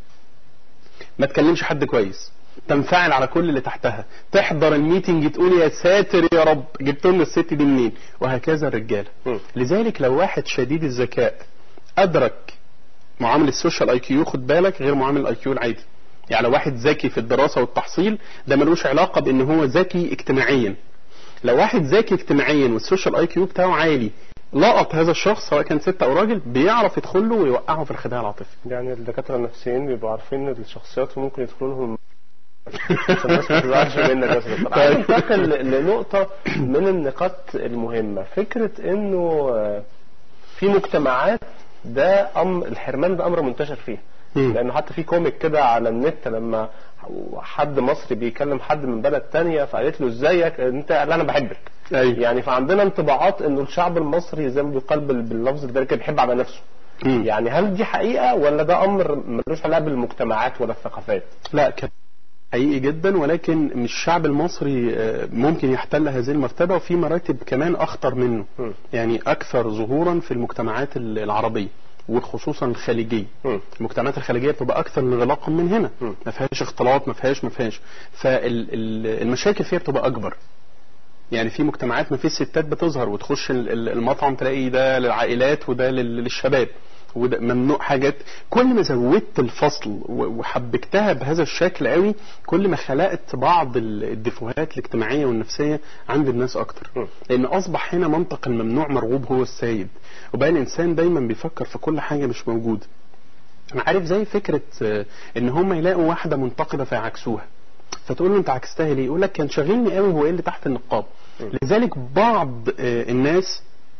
ما تكلمش حد كويس تنفعل على كل اللي تحتها تحضر الميتنج تقول يا ساتر يا رب جبت لنا الست دي منين وهكذا الرجاله مم. لذلك لو واحد شديد الذكاء ادرك معامل السوشيال اي كيو خد بالك غير معامل الاي كيو العادي يعني لو واحد ذكي في الدراسه والتحصيل ده ملوش علاقه بان هو ذكي اجتماعيا لو واحد ذكي اجتماعيا والسوشيال اي كيو بتاعه عالي لقط هذا الشخص سواء كان ست او راجل بيعرف يدخل له ويوقعه في الخداع العاطفي يعني الدكاترة النفسيين بيبقوا عارفين ان الشخصيات ممكن يدخلوا لهم عشان الناس ما تزعلش منك بس طب عايز انتقل لنقطة من النقاط المهمة فكرة انه آه، في مجتمعات ده أمر الحرمان ده أمر منتشر فيها مم. لأنه حتى في كوميك كده على النت لما حد مصري بيكلم حد من بلد تانية فقالت له ازيك انت لا انا بحبك أيوة. يعني فعندنا انطباعات انه الشعب المصري زي ما بيقال بال- باللفظ ده كده بيحب على نفسه مم. يعني هل دي حقيقة ولا ده أمر ملوش علاقة بالمجتمعات ولا الثقافات؟ لا كان حقيقي جدا ولكن مش الشعب المصري آه، ممكن يحتل هذه المرتبة وفي مراتب كمان أخطر منه م. يعني أكثر ظهورا في المجتمعات ال- العربية وخصوصا الخليجية م. المجتمعات الخليجية بتبقى أكثر انغلاقا من هنا م. ما فيهاش اختلاط ما فيهاش ما فيهاش فالمشاكل فيها بتبقى أكبر يعني في مجتمعات ما فيش ستات بتظهر وتخش ال- ال- المطعم تلاقي ده للعائلات وده لل- للشباب وده ممنوع حاجات كل ما زودت الفصل و- وحبكتها بهذا الشكل قوي كل ما خلقت بعض ال- الدفوهات الاجتماعيه والنفسيه عند الناس اكتر م. لان اصبح هنا منطق الممنوع مرغوب هو السيد وبقى الانسان دايما بيفكر في كل حاجه مش موجوده انا عارف زي فكره آه، ان هم يلاقوا واحده منتقده فيعكسوها فتقول له انت عكستها ليه يقول لك كان شاغلني قوي هو ايه اللي تحت النقاب لذلك بعض آه، الناس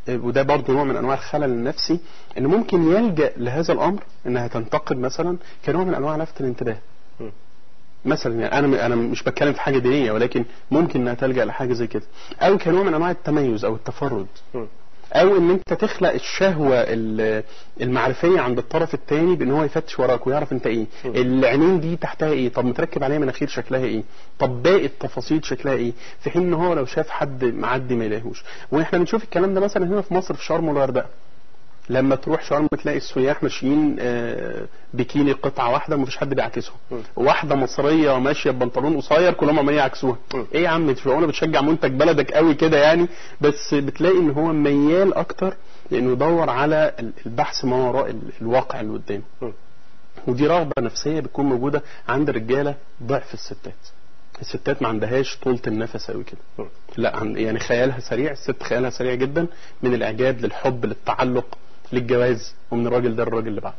آه، وده برضه نوع من انواع الخلل النفسي ان ممكن يلجا لهذا الامر انها تنتقد مثلا كنوع من انواع لفت الانتباه م. مثلا يعني انا انا مش بتكلم في حاجه دينيه ولكن ممكن انها تلجا لحاجه زي كده او كنوع من انواع التميز او التفرد م. او ان انت تخلق الشهوه ال- المعرفيه عند الطرف الثاني بان هو يفتش وراك ويعرف انت ايه م. العينين دي تحتها ايه طب متركب عليها مناخير شكلها ايه طب باقي التفاصيل شكلها ايه في حين ان هو لو شاف حد معدي ما يلاقيهوش واحنا بنشوف الكلام ده مثلا هنا في مصر في شرم والغردقه لما تروح شرم تلاقي السياح ماشيين آه، بكيني قطعه واحده ومفيش حد بيعكسهم م. واحده مصريه ماشيه ببنطلون قصير كلهم عمالين يعكسوها م. ايه يا عم انت معقوله بتشجع منتج بلدك قوي كده يعني بس بتلاقي ان هو ميال اكتر لانه يدور على ال- البحث ما وراء ال- الواقع اللي قدامه م. ودي رغبه نفسيه بتكون موجوده عند الرجاله ضعف الستات الستات ما عندهاش طولة النفس قوي كده م. لا عن- يعني خيالها سريع الست خيالها سريع جدا من الاعجاب للحب للتعلق للجواز ومن الراجل ده للراجل اللي بعده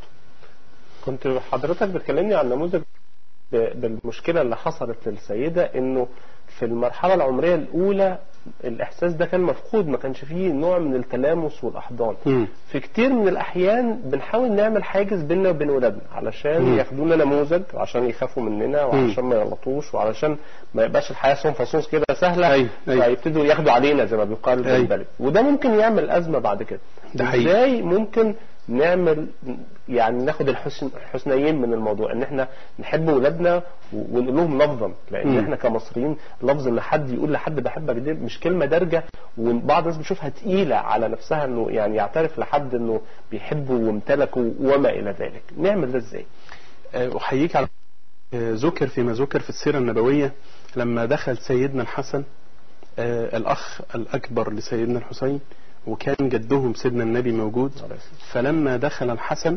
كنت حضرتك بتكلمني عن نموذج ب- بالمشكلة اللي حصلت للسيدة انه في المرحلة العمرية الاولى الاحساس ده كان مفقود ما كانش فيه نوع من التلامس والاحضان مم. في كتير من الاحيان بنحاول نعمل حاجز بيننا وبين ولادنا علشان مم. ياخدونا نموذج وعشان يخافوا مننا وعشان ما يغلطوش وعلشان ما يبقاش الحياه صوم فصوص كده سهله أيوة، أيوة. فيبتدوا ياخدوا علينا زي ما بيقال أيوة. بالبلد وده ممكن يعمل ازمه بعد كده ده حقيقي. ازاي ممكن نعمل يعني ناخد الحسن الحسنيين من الموضوع ان احنا نحب ولادنا و- ونقول لهم لفظا لان مم. احنا كمصريين لفظ ان حد يقول لحد بحبك دي مش كلمه دارجه وبعض الناس بيشوفها تقيله على نفسها انه يعني يعترف لحد انه بيحبه وامتلكه وما الى ذلك نعمل ده ازاي آه، احييك على آه، ذكر فيما ذكر في السيره النبويه لما دخل سيدنا الحسن آه، الاخ الاكبر لسيدنا الحسين وكان جدهم سيدنا النبي موجود فلما دخل الحسن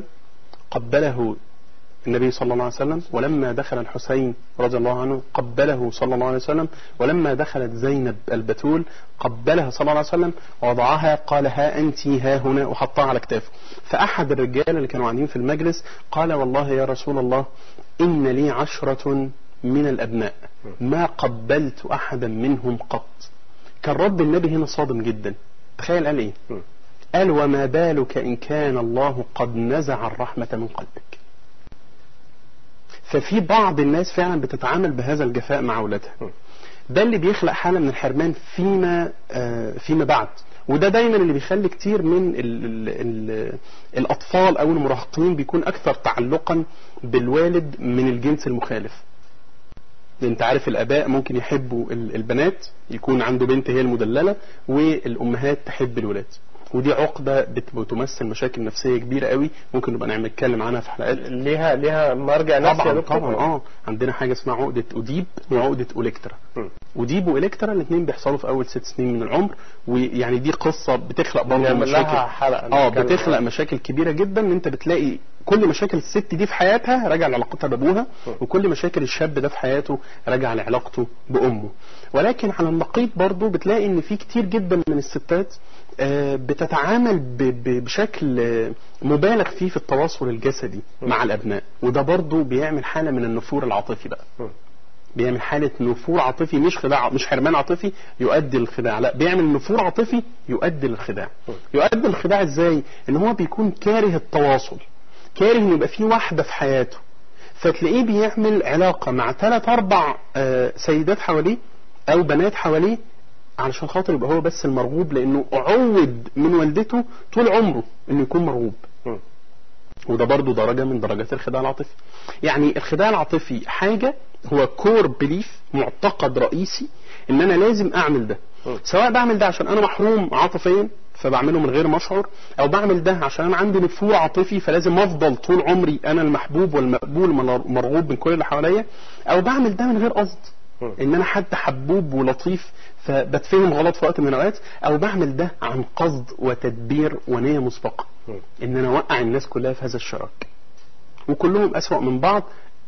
قبله النبي صلى الله عليه وسلم ولما دخل الحسين رضي الله عنه قبله صلى الله عليه وسلم ولما دخلت زينب البتول قبلها صلى الله عليه وسلم وضعها قال ها أنت ها هنا وحطها على كتافه فأحد الرجال اللي كانوا قاعدين في المجلس قال والله يا رسول الله إن لي عشرة من الأبناء ما قبلت أحدا منهم قط كان رد النبي هنا صادم جدا تخيل قال إيه م. قال وما بالك إن كان الله قد نزع الرحمة من قلبك ففي بعض الناس فعلا بتتعامل بهذا الجفاء مع أولادها م. ده اللي بيخلق حالة من الحرمان فيما آه، فيما بعد وده دايما اللي بيخلي كتير من ال ال ال الأطفال أو المراهقين بيكون أكثر تعلقا بالوالد من الجنس المخالف انت عارف الاباء ممكن يحبوا ال- البنات يكون عنده بنت هي المدلله والامهات تحب الولاد ودي عقده بت- بتمثل مشاكل نفسيه كبيره قوي ممكن نبقى نعمل نتكلم عنها في حلقات ليها ليها مرجع نفسي يا طبعا دكتور طبعا اه عندنا حاجه اسمها عقده اوديب وعقده اولكترا م. وديب والكترا الاثنين بيحصلوا في اول ست سنين من العمر ويعني دي قصه بتخلق برضه نعمل لها مشاكل حلقة اه نتكلم بتخلق عنها. مشاكل كبيره جدا ان انت بتلاقي كل مشاكل الست دي في حياتها راجع لعلاقتها بابوها وكل مشاكل الشاب ده في حياته راجع لعلاقته بامه ولكن على النقيض برضه بتلاقي ان في كتير جدا من الستات آه، بتتعامل ب- ب- بشكل آه، مبالغ فيه في التواصل الجسدي مع الابناء وده برضه بيعمل حاله من النفور العاطفي بقى م. بيعمل حالة نفور عاطفي مش خداع مش حرمان عاطفي يؤدي للخداع لا بيعمل نفور عاطفي يؤدي للخداع يؤدي للخداع ازاي ان هو بيكون كاره التواصل كاره ان يبقى في واحدة في حياته فتلاقيه بيعمل علاقة مع ثلاث اربع آه، سيدات حواليه او بنات حواليه علشان خاطر يبقى هو بس المرغوب لانه عود من والدته طول عمره انه يكون مرغوب م. وده برضو درجة من درجات الخداع العاطفي يعني الخداع العاطفي حاجة هو كور بليف معتقد رئيسي ان انا لازم اعمل ده م. سواء بعمل ده عشان انا محروم عاطفيا فبعمله من غير ما اشعر او بعمل ده عشان انا عندي نفور عاطفي فلازم افضل طول عمري انا المحبوب والمقبول مرغوب من كل اللي حواليا او بعمل ده من غير قصد م. ان انا حد حبوب ولطيف فبتفهم غلط في وقت من الاوقات او بعمل ده عن قصد وتدبير ونيه مسبقه م. ان انا اوقع الناس كلها في هذا الشراك وكلهم اسوأ من بعض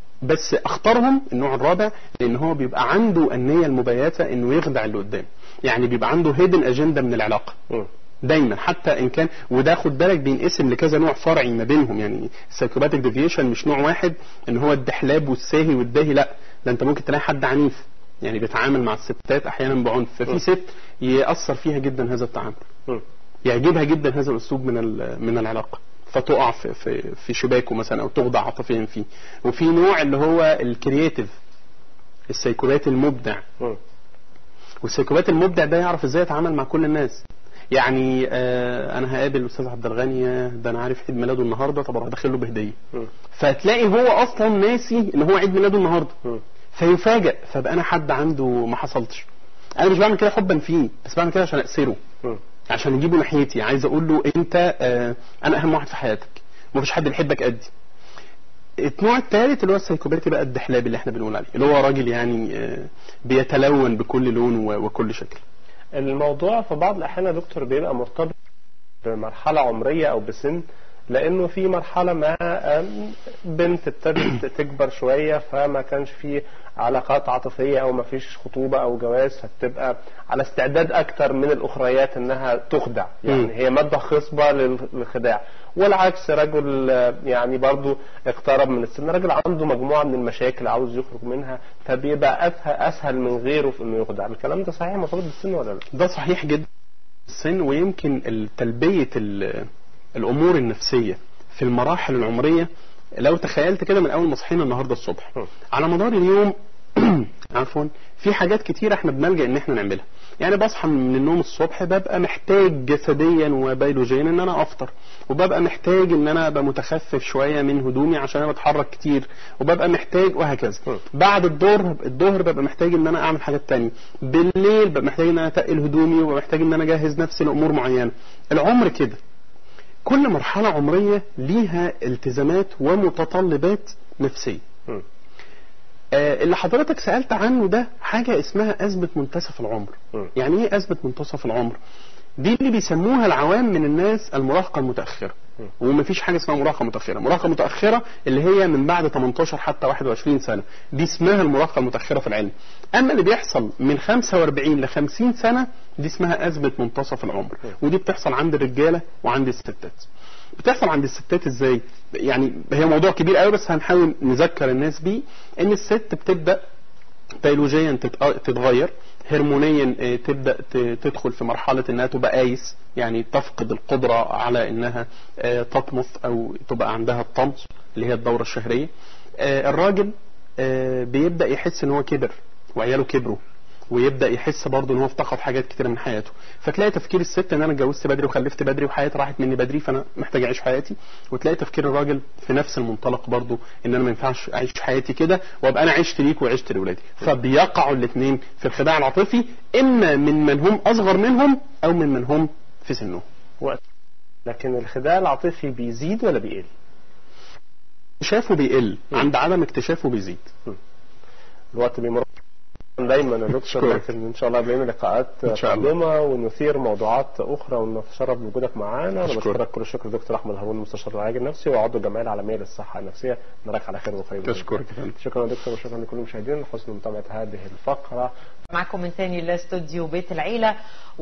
بس اختارهم النوع الرابع لان هو بيبقى عنده النيه المبيته انه يخدع اللي قدامه يعني بيبقى عنده هيدن اجنده من العلاقه م. دايما حتى ان كان وده خد بالك بينقسم لكذا نوع فرعي ما بينهم يعني السايكوباتيك ديفيشن مش نوع واحد ان هو الدحلاب والساهي والداهي لا ده انت ممكن تلاقي حد عنيف يعني بيتعامل مع الستات احيانا بعنف ففي ست ياثر فيها جدا هذا التعامل م. يعجبها جدا هذا الاسلوب من ال- من العلاقه فتقع في في في شباكه مثلا او تخضع عاطفيا فيه وفي نوع اللي هو الكرياتيف السيكوبات المبدع مم. والسيكوبات المبدع ده يعرف ازاي يتعامل مع كل الناس يعني آه انا هقابل الاستاذ عبد الغني آه، ده انا عارف عيد ميلاده النهارده طب اروح داخل له بهديه مم. فتلاقي هو اصلا ناسي ان هو عيد ميلاده النهارده مم. فيفاجئ فبقى انا حد عنده ما حصلتش انا مش بعمل كده حبا فيه بس بعمل كده عشان اسره مم. عشان يجيبه ناحيتي عايز اقول له انت آه انا اهم واحد في حياتك ومفيش حد بيحبك قدي النوع الثالث اللي هو السايكوباتي بقى الدحلاب اللي احنا بنقول عليه اللي هو راجل يعني آه بيتلون بكل لون و- وكل شكل الموضوع في بعض الأحيان يا دكتور بيبقى مرتبط بمرحلة عمرية أو بسن لأنه في مرحلة ما آم، بنت ابتدت تكبر شوية فما كانش في علاقات عاطفية أو ما فيش خطوبة أو جواز فتبقى على استعداد أكتر من الأخريات إنها تخدع مم. يعني هي مادة خصبة لل- للخداع والعكس رجل آه، يعني برضو اقترب من السن رجل عنده مجموعة من المشاكل عاوز يخرج منها فبيبقى أسهل, أسهل من غيره في إنه يخدع الكلام ده صحيح مرتبط بالسن ولا لا؟ ده صحيح جدا السن ويمكن ال- تلبية ال- الأمور النفسية في المراحل العمرية لو تخيلت كده من أول ما صحينا النهاردة الصبح م. على مدار اليوم عفوا في حاجات كتير احنا بنلجأ ان احنا نعملها يعني بصحى من النوم الصبح ببقى محتاج جسديا وبيولوجيا ان انا افطر وببقى محتاج ان انا ابقى متخفف شويه من هدومي عشان انا بتحرك كتير وببقى محتاج وهكذا م. بعد الظهر الظهر ببقى محتاج ان انا اعمل حاجات تانية بالليل ببقى محتاج ان انا اتقل هدومي وببقى محتاج ان انا اجهز نفسي لامور معينه العمر كده كل مرحله عمريه ليها التزامات ومتطلبات نفسيه مم. آه، اللي حضرتك سألت عنه ده حاجة اسمها أزمة منتصف العمر مم. يعني ايه أزمة منتصف العمر دي اللي بيسموها العوام من الناس المراهقة المتأخرة مم. ومفيش حاجة اسمها مراهقة متأخرة مراهقة متأخرة اللي هي من بعد 18 حتى 21 سنة دي اسمها المراهقة المتأخرة في العلم أما اللي بيحصل من 45 ل 50 سنة دي اسمها أزمة منتصف العمر ودي بتحصل عند الرجالة وعند الستات بتحصل عند الستات ازاي يعني هي موضوع كبير قوي بس هنحاول نذكر الناس بيه ان الست بتبدا بيولوجيا تتق- تتغير هرمونيا آه، تبدا ت- تدخل في مرحله انها تبقى ايس يعني تفقد القدره على انها آه، تطمث او تبقى عندها الطمس اللي هي الدوره الشهريه آه، الراجل آه، بيبدا يحس ان هو كبر وعياله كبروا ويبدا يحس برضه ان هو افتقد حاجات كتير من حياته فتلاقي تفكير الست ان انا اتجوزت بدري وخلفت بدري وحياتي راحت مني بدري فانا محتاج اعيش حياتي وتلاقي تفكير الراجل في نفس المنطلق برضه ان انا ما ينفعش اعيش حياتي كده وابقى انا عشت ليك وعشت لاولادي فبيقعوا الاثنين في الخداع العاطفي اما من من هم اصغر منهم او من من هم في سنهم وقت لكن الخداع العاطفي بيزيد ولا بيقل؟ اكتشافه بيقل عند عدم اكتشافه بيزيد الوقت بيمر دايما يا دكتور أشكرك. لكن ان شاء الله بين لقاءات إن شاء الله. قادمه ونثير موضوعات اخرى ونتشرف بوجودك معانا انا أشكرك. بشكرك كل الشكر دكتور احمد هارون مستشار العلاج النفسي وعضو الجمعيه العالميه للصحه النفسيه نراك على خير وخير تشكرك يا فندم. شكرا يا دكتور وشكرا لكل المشاهدين لحسن متابعه هذه الفقره معكم من تاني لاستوديو بيت العيلة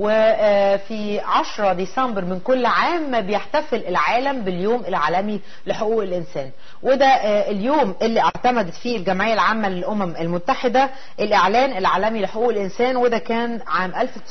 وفي 10 ديسمبر من كل عام بيحتفل العالم باليوم العالمي لحقوق الإنسان وده آه، اليوم اللي اعتمدت فيه الجمعية العامة للأمم المتحدة الإعلان العالمي لحقوق الإنسان وده كان عام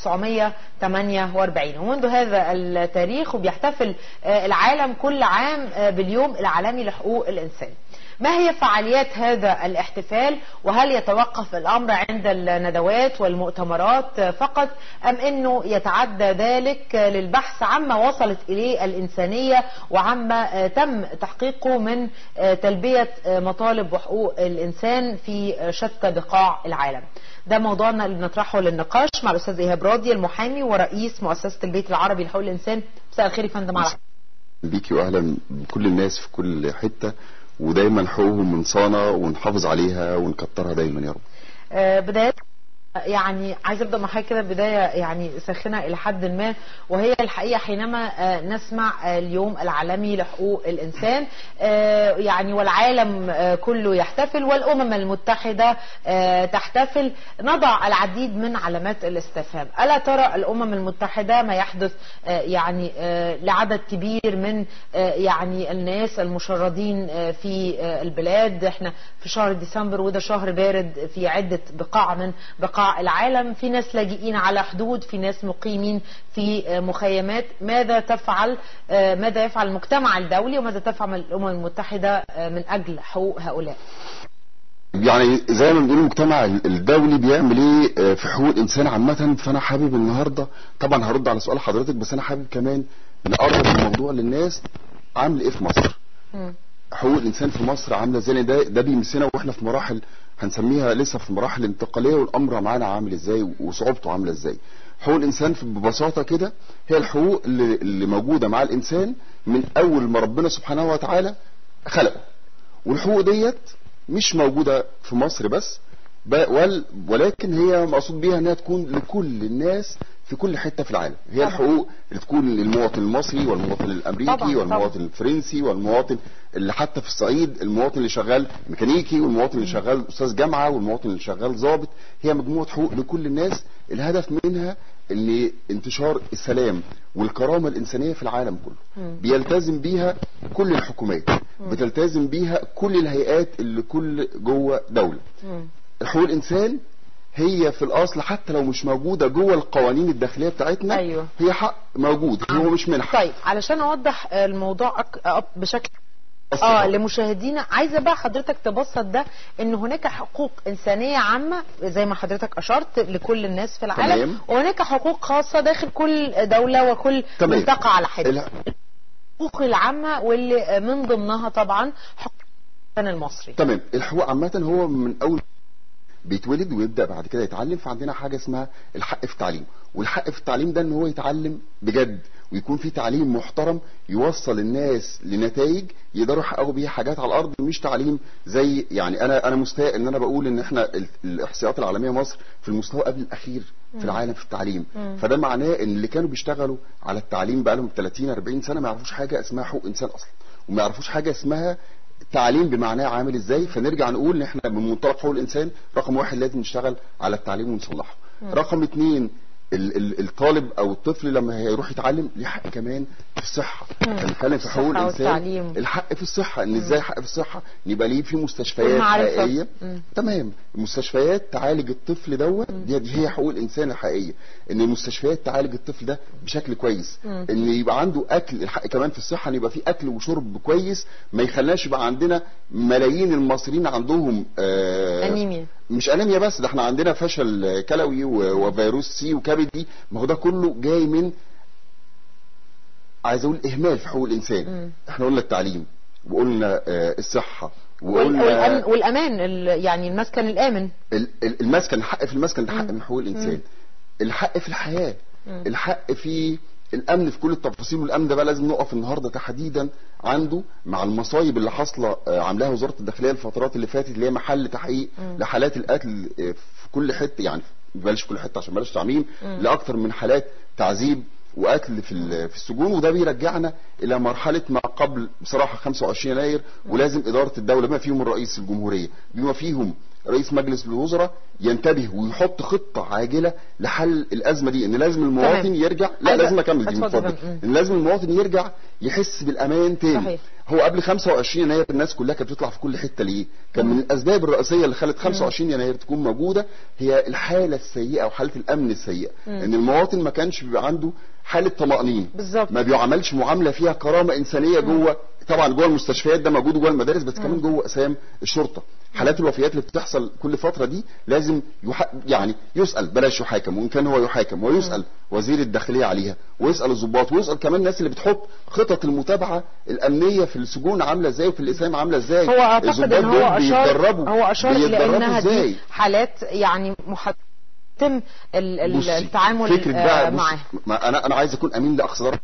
1948 ومنذ هذا التاريخ وبيحتفل آه، العالم كل عام آه، باليوم العالمي لحقوق الإنسان ما هي فعاليات هذا الاحتفال وهل يتوقف الامر عند الندوات والمؤتمرات فقط ام انه يتعدى ذلك للبحث عما وصلت اليه الانسانيه وعما تم تحقيقه من تلبيه مطالب وحقوق الانسان في شتى بقاع العالم. ده موضوعنا اللي بنطرحه للنقاش مع الاستاذ ايهاب راضي المحامي ورئيس مؤسسه البيت العربي لحقوق الانسان. مساء الخير يا فندم على بيكي واهلا بكل الناس في كل حته ودايما حقوقهم منصانه ونحافظ عليها ونكترها دايما يا رب آه، بداية يعني عايز ابدا مع حضرتك كده بدايه يعني ساخنه الى حد ما وهي الحقيقه حينما آه، نسمع آه، اليوم العالمي لحقوق الانسان آه، يعني والعالم آه، كله يحتفل والامم المتحده آه، تحتفل نضع العديد من علامات الاستفهام الا ترى الامم المتحده ما يحدث آه، يعني آه، لعدد كبير من آه، يعني الناس المشردين آه، في آه، البلاد احنا في شهر ديسمبر وده شهر بارد في عده بقاع من بقاع بقاع العالم في ناس لاجئين على حدود في ناس مقيمين في آه، مخيمات ماذا تفعل آه، ماذا يفعل المجتمع الدولي وماذا تفعل الامم المتحده آه، من اجل حقوق هؤلاء يعني زي ما بنقول المجتمع الدولي بيعمل ايه آه، في حقوق الانسان عامه فانا حابب النهارده طبعا هرد على سؤال حضرتك بس انا حابب كمان نقرب الموضوع للناس عامل ايه في مصر مم. حقوق الانسان في مصر عامله ازاي لأن ده ده بيمسنا واحنا في مراحل هنسميها لسه في مراحل انتقاليه والامر معانا عامل ازاي وصعوبته عامله ازاي حقوق الانسان في- ببساطه كده هي الحقوق اللي, اللي موجوده مع الانسان من اول ما ربنا سبحانه وتعالى خلقه والحقوق ديت مش موجوده في مصر بس ب- ول- ولكن هي مقصود بيها انها تكون لكل الناس في كل حته في العالم هي طبعا. الحقوق اللي تكون للمواطن المصري والمواطن الامريكي طبعا، والمواطن الفرنسي والمواطن اللي حتى في الصعيد المواطن اللي شغال ميكانيكي والمواطن اللي شغال استاذ جامعه والمواطن اللي شغال ضابط هي مجموعه حقوق لكل الناس الهدف منها ان انتشار السلام والكرامه الانسانيه في العالم كله بيلتزم بيها كل الحكومات بتلتزم بيها كل الهيئات اللي كل جوه دوله حقوق الانسان هي في الاصل حتى لو مش موجوده جوه القوانين الداخليه بتاعتنا أيوة. هي حق موجود هو مش منحه طيب علشان اوضح الموضوع أك... أك- بشكل اه لمشاهدينا عايزه بقى حضرتك تبسط ده ان هناك حقوق انسانيه عامه زي ما حضرتك اشرت لكل الناس في العالم تمام. وهناك حقوق خاصه داخل كل دوله وكل تمام. منطقه على حده ال- الحقوق العامه واللي من ضمنها طبعا حقوق الانسان المصري تمام الحقوق عامة هو من أول بيتولد ويبدأ بعد كده يتعلم فعندنا حاجة اسمها الحق في التعليم والحق في التعليم ده ان هو يتعلم بجد ويكون في تعليم محترم يوصل الناس لنتائج يقدروا يحققوا بيها حاجات على الارض مش تعليم زي يعني انا انا مستاء ان انا بقول ان احنا ال- الاحصائيات العالميه مصر في المستوى قبل الاخير في العالم في التعليم فده معناه ان اللي كانوا بيشتغلوا على التعليم بقالهم 30 40 سنه ما يعرفوش حاجه اسمها حقوق انسان اصلا وما يعرفوش حاجه اسمها التعليم بمعناه عامل ازاي فنرجع نقول ان احنا من منطلق حقوق الانسان رقم واحد لازم نشتغل على التعليم ونصلحه رقم اتنين ال- ال- الطالب او الطفل لما هيروح يتعلم ليه حق كمان في الصحه هنتكلم في حقوق الصحة الانسان والتعليم. الحق في الصحه ان ازاي حق في الصحه ان يبقى ليه في مستشفيات والمعرفة. حقيقيه مم. تمام المستشفيات تعالج الطفل دوت دي, دي هي حقوق الانسان الحقيقيه ان المستشفيات تعالج الطفل ده بشكل كويس ان يبقى عنده اكل الحق كمان في الصحه ان يبقى في اكل وشرب كويس ما يخليناش يبقى عندنا ملايين المصريين عندهم آه انيميا مش انيميا بس ده احنا عندنا فشل كلوي و- وفيروس سي وكبدي ما هو ده كله جاي من عايز اقول اهمال في حقوق الانسان احنا قلنا التعليم وقلنا آه، الصحه وال- وقلنا والأمن والامان ال- يعني المسكن الامن ال- ال- المسكن الحق في المسكن ده حق من حقوق الانسان الحق في الحياه الحق في الامن في كل التفاصيل والامن ده بقى لازم نقف النهارده تحديدا عنده مع المصايب اللي حاصله آه، عاملاها وزاره الداخليه الفترات اللي فاتت اللي هي محل تحقيق لحالات القتل آه، في كل حته يعني بلاش في كل حته عشان بلاش تعميم لاكثر من حالات تعذيب وقتل في ال- في السجون وده بيرجعنا الى مرحله ما قبل بصراحه 25 يناير ولازم اداره الدوله بما فيهم الرئيس الجمهوريه بما فيهم رئيس مجلس الوزراء ينتبه ويحط خطه عاجله لحل الازمه دي ان لازم المواطن تمام. يرجع لا أيوة. لازم اكمل دي اتفضل اتفضل يا فندم. ان لازم المواطن يرجع يحس بالامان تاني صحيح. هو قبل 25 يناير الناس كلها كانت بتطلع في كل حته ليه؟ كان من الاسباب الرئيسيه اللي خلت 25 يناير تكون موجوده هي الحاله السيئه وحاله الامن السيئه ان المواطن ما كانش بيبقى عنده حاله طمانينه بالظبط. ما بيعملش معامله فيها كرامه انسانيه جوه طبعا جوه المستشفيات ده موجود جوه المدارس بس كمان جوه اقسام الشرطه حالات الوفيات اللي بتحصل كل فتره دي لازم يح... يعني يسال بلاش يحاكم وان كان هو يحاكم ويسال وزير الداخليه عليها ويسال الضباط ويسال كمان الناس اللي بتحط خطط المتابعه الامنيه في السجون عامله ازاي وفي الاسام عامله ازاي هو اعتقد الضباط ان هو دول اشار بيتدربوا هو اشار الى بيتدربوا انها ازاي دي حالات يعني محد يتم ال- ال- بصي، التعامل فكرة آه، بقى بص معاه ما انا انا عايز اكون امين لاقصى درجه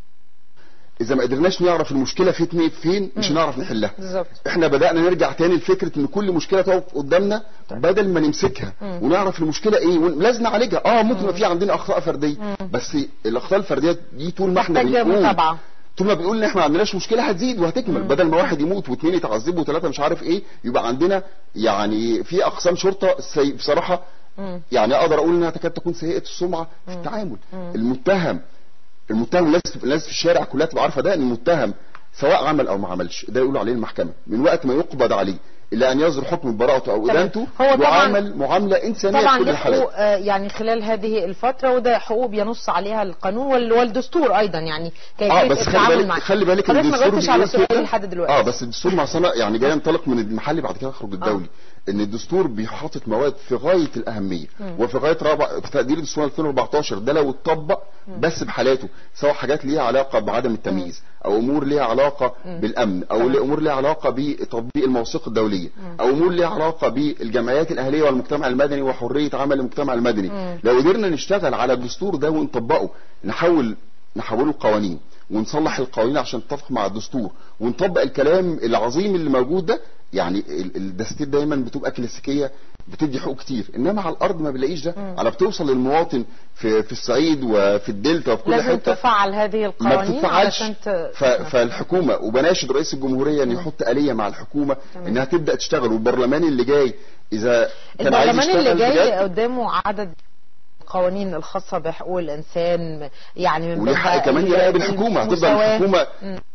اذا ما قدرناش نعرف المشكله في فين فين مش هنعرف نحلها بالظبط. احنا بدانا نرجع تاني لفكره ان كل مشكله تقف قدامنا بدل ما نمسكها ونعرف المشكله ايه ولازم نعالجها اه ممكن يبقى في عندنا اخطاء فرديه بس الاخطاء الفرديه دي طول ما احنا محتاجة بنقول متابعة. طول ما بنقول ان احنا ما عندناش مشكله هتزيد وهتكمل بدل ما واحد يموت واثنين يتعذبوا وثلاثه مش عارف ايه يبقى عندنا يعني في اقسام شرطه سي بصراحه يعني اقدر اقول انها تكاد تكون سيئه السمعه في التعامل المتهم المتهم الناس الناس في الشارع كلها تبقى عارفه ده ان المتهم سواء عمل او ما عملش ده يقولوا عليه المحكمه من وقت ما يقبض عليه الى ان يصدر حكم ببراءته او تمام. ادانته هو طبعاً- يعامل معامله انسانيه طبعا في كل ليه الحالات حقوق آه، يعني خلال هذه الفترة وده حقوق بينص عليها القانون وال- والدستور أيضا يعني كيفية اه بس خلي التعامل بالك معاه خلي بالك حضرتك ما الدستور جاوبتش على بيقول سؤالي كده- لحد دلوقتي اه بس الدستور مع صنع يعني جاي ينطلق من المحلي بعد كده يخرج الدولي ان الدستور بيحاطط مواد في غايه الاهميه وفي غايه رابع في تقدير الدستور 2014 ده لو اتطبق بس بحالاته سواء حاجات ليها علاقه بعدم التمييز او امور ليها علاقه بالامن او امور ليها علاقه بتطبيق المواثيق الدوليه او امور ليها علاقه بالجمعيات الاهليه والمجتمع المدني وحريه عمل المجتمع المدني لو قدرنا نشتغل على الدستور ده ونطبقه نحول نحوله قوانين ونصلح القوانين عشان تتفق مع الدستور ونطبق الكلام العظيم اللي موجود ده يعني ال- الدستور دايما بتبقى كلاسيكيه بتدي حقوق كتير انما على الارض ما بنلاقيش ده على بتوصل للمواطن في في الصعيد وفي الدلتا وفي كل لازم حته تفعل هذه ما القوانين بتتفعلش علشان ت... ف... فالحكومه وبناشد رئيس الجمهوريه ان يحط اليه مع الحكومه انها تبدا تشتغل والبرلمان اللي جاي اذا كان عايز البرلمان اللي يشتغل جاي بجد قدامه عدد القوانين الخاصة بحقوق الإنسان يعني من وليه حق ضمنها كمان ال- يراقب الحكومه هتفضل المساواة. الحكومه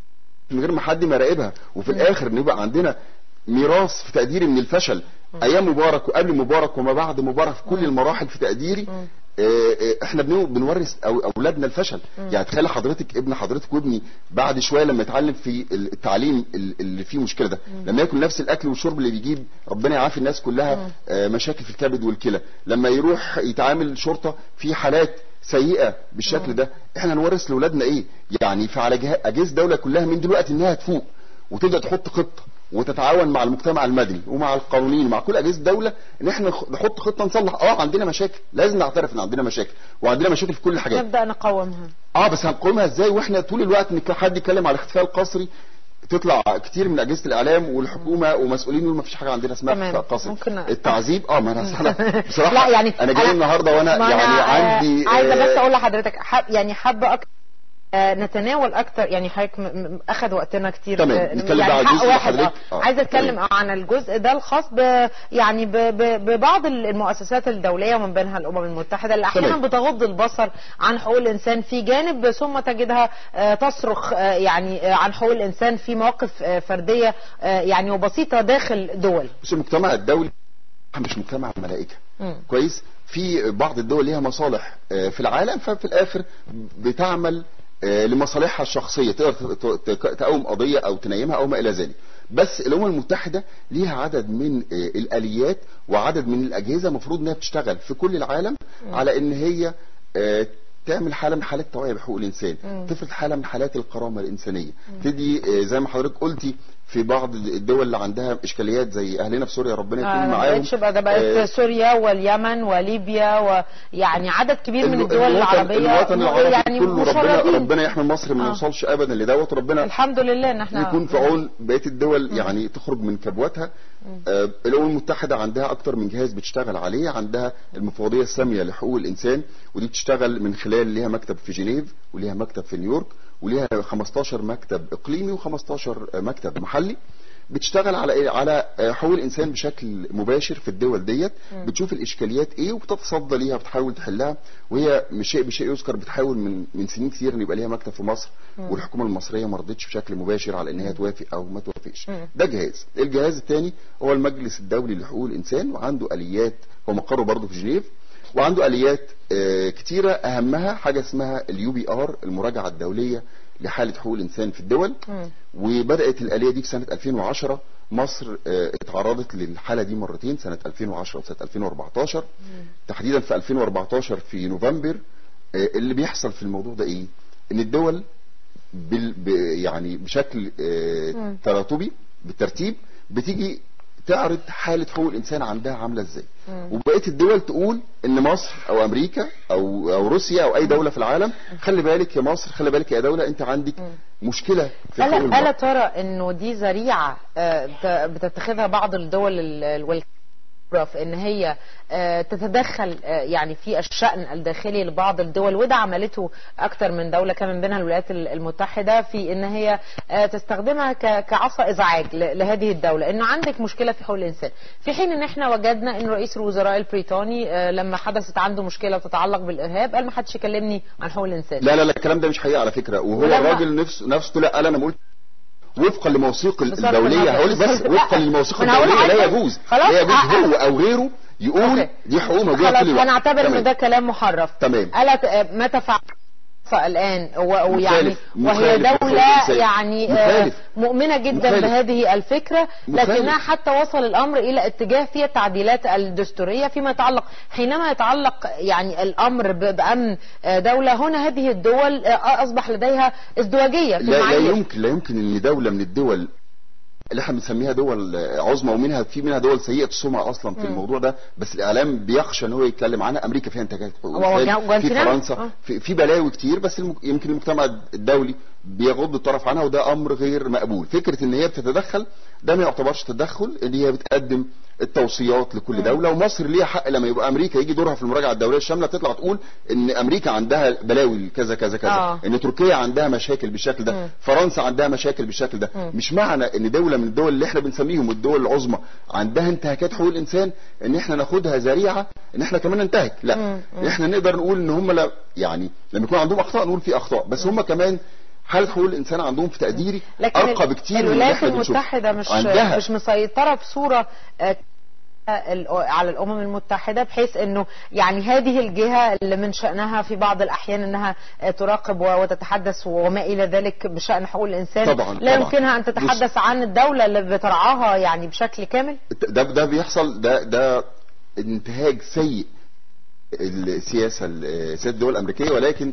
من غير ما حد ما يراقبها وفي الاخر نبقى عندنا ميراث في تقديري من الفشل ايام مبارك وقبل مبارك وما بعد مبارك في كل المراحل في تقديري آه، آه، احنا بنو- بنورث أو- اولادنا الفشل يعني تخيل حضرتك ابن حضرتك وابني بعد شويه لما يتعلم في التعليم ال- اللي فيه مشكله ده لما ياكل نفس الاكل والشرب اللي بيجيب ربنا يعافي الناس كلها آه، مشاكل في الكبد والكلى لما يروح يتعامل شرطه في حالات سيئه بالشكل ده احنا نورث لاولادنا ايه يعني فعلى جه- اجهزه الدوله كلها من دلوقتي انها تفوق وتبدا تحط خطه وتتعاون مع المجتمع المدني ومع القانونيين ومع كل اجهزه الدوله ان احنا نخ- نحط خطه نصلح اه عندنا مشاكل لازم نعترف ان عندنا مشاكل وعندنا مشاكل في كل الحاجات نبدأ نقومها اه بس هنقومها ازاي واحنا طول الوقت إن حد يتكلم على الاختفاء القسري تطلع كتير من اجهزه الاعلام والحكومه ومسؤولين يقولوا ما فيش حاجه عندنا اسمها تمام. اختفاء قسري ممكن أ- التعذيب اه ما انا أنا بصراحه لا يعني انا جاي النهارده وانا ما يعني أنا، آه، عندي عايزه بس آه، اقول لحضرتك حب يعني حابه أكتر آه، نتناول اكتر يعني حضرتك م- م- اخذ وقتنا كتير تمام. آه، نتكلم يعني بقى عن حق الجزء واحد اللي آه. حضرتك- آه. عايزه اتكلم عن الجزء ده الخاص ب يعني ب ب ببعض المؤسسات الدوليه ومن بينها الامم المتحده اللي احيانا تمام. بتغض البصر عن حقوق الانسان في جانب ثم تجدها آه، تصرخ آه، يعني آه، عن حقوق الانسان في مواقف آه، فرديه آه، يعني وبسيطه داخل دول بص المجتمع الدولي مش مجتمع ملائكه مم. كويس في بعض الدول ليها مصالح آه، في العالم ففي الاخر بتعمل آه، لمصالحها الشخصيه تقدر ت- ت- ت- تقوم قضيه او تنيمها او ما الى ذلك بس الامم المتحده ليها عدد من آه، الاليات وعدد من الاجهزه المفروض انها بتشتغل في كل العالم على ان هي آه، تعمل حاله من حالات التوعيه بحقوق الانسان تفرض حاله من حالات الكرامه الانسانيه تدي آه، زي ما حضرتك قلتي في بعض الدول اللي عندها اشكاليات زي اهلنا في سوريا ربنا يكون آه، ما معاهم بقتش بقى ده بقت آه، سوريا واليمن وليبيا ويعني عدد كبير من الو- الدول الوطن- العربية الوطن العربي يعني كله ربنا مشردين ربنا يحمي مصر ما آه. نوصلش ابدا لدوت ربنا الحمد لله ان احنا يكون في عون بقيه الدول يعني تخرج من كبوتها آه، الامم المتحده عندها اكتر من جهاز بتشتغل عليه عندها المفوضيه الساميه لحقوق الانسان ودي بتشتغل من خلال ليها مكتب في جنيف وليها مكتب في نيويورك وليها 15 مكتب اقليمي و15 مكتب محلي بتشتغل على إيه؟ على آه، حقوق الانسان بشكل مباشر في الدول ديت بتشوف الاشكاليات ايه وبتتصدى ليها بتحاول تحلها وهي مش شيء بشيء يذكر بتحاول من من سنين كتير ان يبقى ليها مكتب في مصر والحكومه المصريه ما رضتش بشكل مباشر على ان هي توافق او ما توافقش ده جهاز الجهاز الثاني هو المجلس الدولي لحقوق الانسان وعنده اليات هو مقره برضه في جنيف وعنده اليات آه، كتيره اهمها حاجه اسمها اليو بي ار المراجعه الدوليه لحاله حقوق الانسان في الدول وبدات الاليه دي في سنه 2010 مصر آه، اتعرضت للحاله دي مرتين سنه 2010 وسنه 2014 تحديدا في 2014 في نوفمبر آه، اللي بيحصل في الموضوع ده ايه ان الدول بال ب يعني بشكل آه، تراتبي بالترتيب بتيجي تعرض حاله حقوق الانسان عندها عامله ازاي وبقيه الدول تقول ان مصر او امريكا او او روسيا او اي دوله في العالم خلي بالك يا مصر خلي بالك يا دوله انت عندك مشكله في حقوق ألا, ألا المرأة ترى انه دي ذريعة آه، بت- بتتخذها بعض الدول ال- ال- في ان هي آه، تتدخل آه، يعني في الشأن الداخلي لبعض الدول وده عملته اكتر من دولة كان من بينها الولايات المتحدة في ان هي آه، تستخدمها ك- كعصا ازعاج ل- لهذه الدولة انه عندك مشكلة في حقوق الانسان في حين ان احنا وجدنا ان رئيس الوزراء البريطاني آه، لما حدثت عنده مشكلة تتعلق بالارهاب قال ما حدش يكلمني عن حقوق الانسان لا لا لا الكلام ده مش حقيقي على فكره وهو ولما- الراجل نفسه نفسه طلع قال انا ما قلت وفقا لمواثيق بصرف الدوليه النظر. هقول لك بس لا، وفقا للمواثيق ما أنا هقول الدوليه لا لحضرتك. يجوز خلاص، لا يجوز آه، هو او غيره يقول أوكي. دي حقوق موجوده خلاص كل الوقت هنعتبر ان تمام. ده كلام محرف تمام. قالت آه، متى فعل الان و- ويعني مخالف. وهي مخالف لحقوق دولة الإنسان. يعني آه، مخالف. مؤمنة جدا مخالف. بهذه الفكرة مخالف. لكنها حتى وصل الأمر إلى اتجاه فيها التعديلات الدستورية فيما يتعلق حينما يتعلق يعني الأمر ب- بأمن آه، دولة هنا هذه الدول آه، أصبح لديها ازدواجية في لا, لا المعايير يمكن لا يمكن ان دوله من الدول اللي احنا بنسميها دول عظمى ومنها في منها دول سيئه السمعه اصلا في الموضوع ده بس الاعلام بيخشى ان هو يتكلم عنها امريكا فيها انتاجات حقوق هو إنسان، وجا- في وجانتينام؟ فرنسا آه. في, في بلاوي كتير بس الم- يمكن المجتمع الدولي بيغض الطرف عنها وده امر غير مقبول فكره ان هي بتتدخل ده ما يعتبرش تدخل ان هي بتقدم التوصيات لكل دوله ومصر ليها حق لما يبقى امريكا يجي دورها في المراجعه الدوليه الشامله تطلع تقول ان امريكا عندها بلاوي كذا كذا كذا آه. ان تركيا عندها مشاكل بالشكل ده فرنسا عندها مشاكل بالشكل ده مش معنى ان دوله من الدول اللي احنا بنسميهم الدول العظمى عندها انتهاكات حقوق الانسان ان احنا ناخدها ذريعه ان احنا كمان ننتهك لا احنا نقدر نقول ان هم لا يعني لما يكون عندهم اخطاء نقول في اخطاء بس هم كمان حاله حقوق الانسان عندهم في تقديري لكن ارقى بكتير من اللي الولايات احنا بنشوفه. المتحدة مش عندها مش مسيطرة بصورة آه، ال- على الامم المتحده بحيث انه يعني هذه الجهه اللي من شانها في بعض الاحيان انها آه، تراقب و- وتتحدث وما الى ذلك بشان حقوق الانسان طبعاً، لا طبعاً. يمكنها ان تتحدث عن الدوله اللي بترعاها يعني بشكل كامل ده ده بيحصل ده ده انتهاج سيء السياسه سياسه الدول الامريكيه ولكن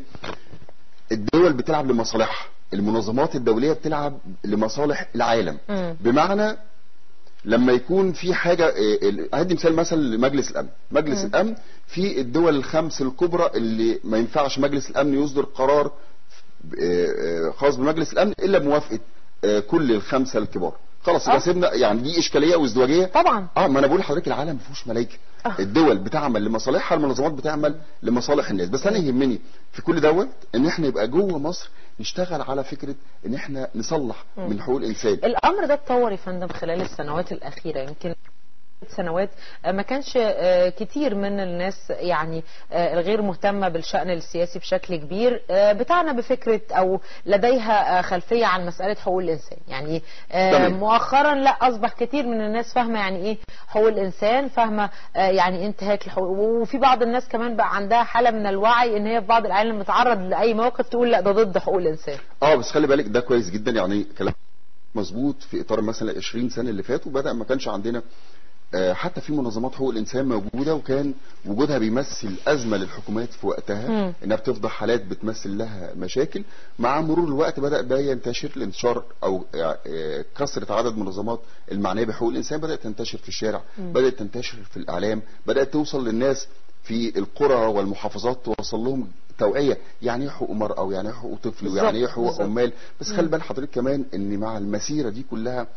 الدول بتلعب لمصالحها المنظمات الدوليه بتلعب لمصالح العالم مم. بمعنى لما يكون في حاجه إيه، ال- هدي مثال مثلا لمجلس الامن مجلس الامن في الدول الخمس الكبرى اللي ما ينفعش مجلس الامن يصدر قرار إيه، إيه، خاص بمجلس الامن الا بموافقه إيه، كل الخمسه الكبار خلاص يبقى آه. سيبنا يعني دي اشكاليه وازدواجيه طبعا اه ما انا بقول لحضرتك العالم ما فيهوش ملائكه الدول بتعمل لمصالحها المنظمات بتعمل لمصالح الناس بس انا يهمني في كل دوت ان احنا يبقى جوه مصر نشتغل على فكره ان احنا نصلح من حقوق الانسان الامر ده اتطور يا فندم خلال السنوات الاخيره يمكن سنوات آه، ما كانش آه، كتير من الناس يعني آه، الغير مهتمة بالشأن السياسي بشكل كبير آه، بتعنى بفكرة أو لديها آه، خلفية عن مسألة حقوق الإنسان يعني آه، تمام. مؤخرا لا أصبح كتير من الناس فاهمة يعني إيه حقوق الإنسان فاهمة آه، يعني إيه انتهاك الحقوق وفي بعض الناس كمان بقى عندها حالة من الوعي إن هي في بعض الأحيان لما تتعرض لأي موقف تقول لا ده ضد حقوق الإنسان اه بس خلي بالك ده كويس جدا يعني كلام مظبوط في اطار مثلا 20 سنه اللي فاتوا بدا ما كانش عندنا آه، حتى في منظمات حقوق الانسان موجوده وكان وجودها بيمثل ازمه للحكومات في وقتها مم. انها بتفضح حالات بتمثل لها مشاكل مع مرور الوقت بدا بقى ينتشر الانتشار او آه، كثره عدد منظمات المعنيه بحقوق الانسان بدات تنتشر في الشارع بدات تنتشر في الاعلام بدات توصل للناس في القرى والمحافظات توصل لهم توعيه يعني ايه حقوق مرأة ويعني ايه حقوق طفل بالظبط، ويعني ايه حقوق بالظبط. عمال بس خلي بال حضرتك كمان ان مع المسيره دي كلها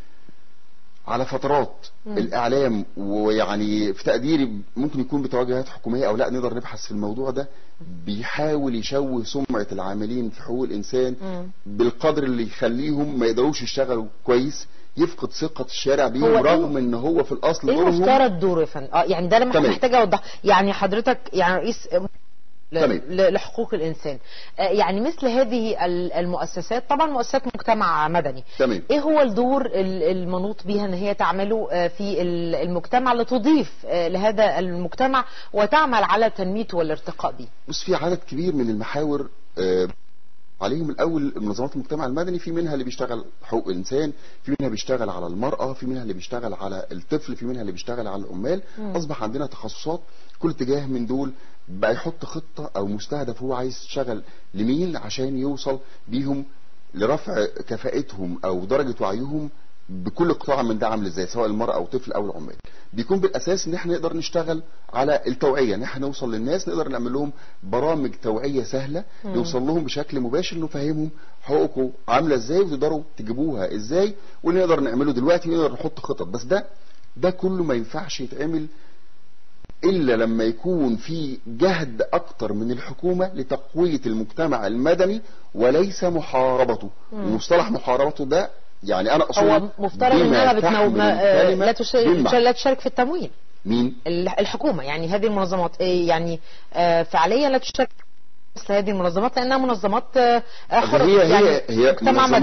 على فترات الاعلام ويعني في تقديري ممكن يكون بتوجهات حكوميه او لا نقدر نبحث في الموضوع ده بيحاول يشوه سمعه العاملين في حقوق الانسان بالقدر اللي يخليهم ما يقدروش يشتغلوا كويس يفقد ثقه الشارع هو بيهم إيه- رغم ان هو في الاصل ايه دورهم مفترض دوره يا فندم اه يعني ده انا تمام. محتاجه اوضح يعني حضرتك يعني رئيس ل- تمام. ل- لحقوق الانسان آه، يعني مثل هذه ال- المؤسسات طبعا مؤسسات مجتمع مدني تمام. ايه هو الدور ال- المنوط بها ان هي تعمله آه، في ال- المجتمع لتضيف آه، لهذا المجتمع وتعمل على تنميته والارتقاء به بص في عدد كبير من المحاور آه، عليهم الاول منظمات المجتمع المدني في منها اللي بيشتغل حقوق الانسان في منها بيشتغل على المراه في منها اللي بيشتغل على الطفل في منها اللي بيشتغل على العمال اصبح عندنا تخصصات كل اتجاه من دول بقى يحط خطه او مستهدف هو عايز يشتغل لمين عشان يوصل بيهم لرفع كفاءتهم او درجه وعيهم بكل قطاع من ده عامل ازاي سواء المراه او الطفل او العمال بيكون بالاساس ان احنا نقدر نشتغل على التوعيه ان احنا نوصل للناس نقدر نعمل لهم برامج توعيه سهله نوصل لهم بشكل مباشر نفهمهم حقوقكم عامله ازاي وتقدروا تجيبوها ازاي واللي نقدر نعمله دلوقتي ونقدر نحط خطط بس ده ده كله ما ينفعش يتعمل الا لما يكون في جهد اكتر من الحكومه لتقويه المجتمع المدني وليس محاربته مصطلح محاربته ده يعني انا اقصد هو مفترض بما انها بتنو... تحمل ما- آه، الكلمة لا تشارك بما. لا تشارك في التمويل مين ال- الحكومه يعني هذه المنظمات آه، يعني آه، فعليا لا تشارك مثل هذه المنظمات لانها منظمات آه، آه، حرة هي يعني هي هي مجتمع مدني منظمات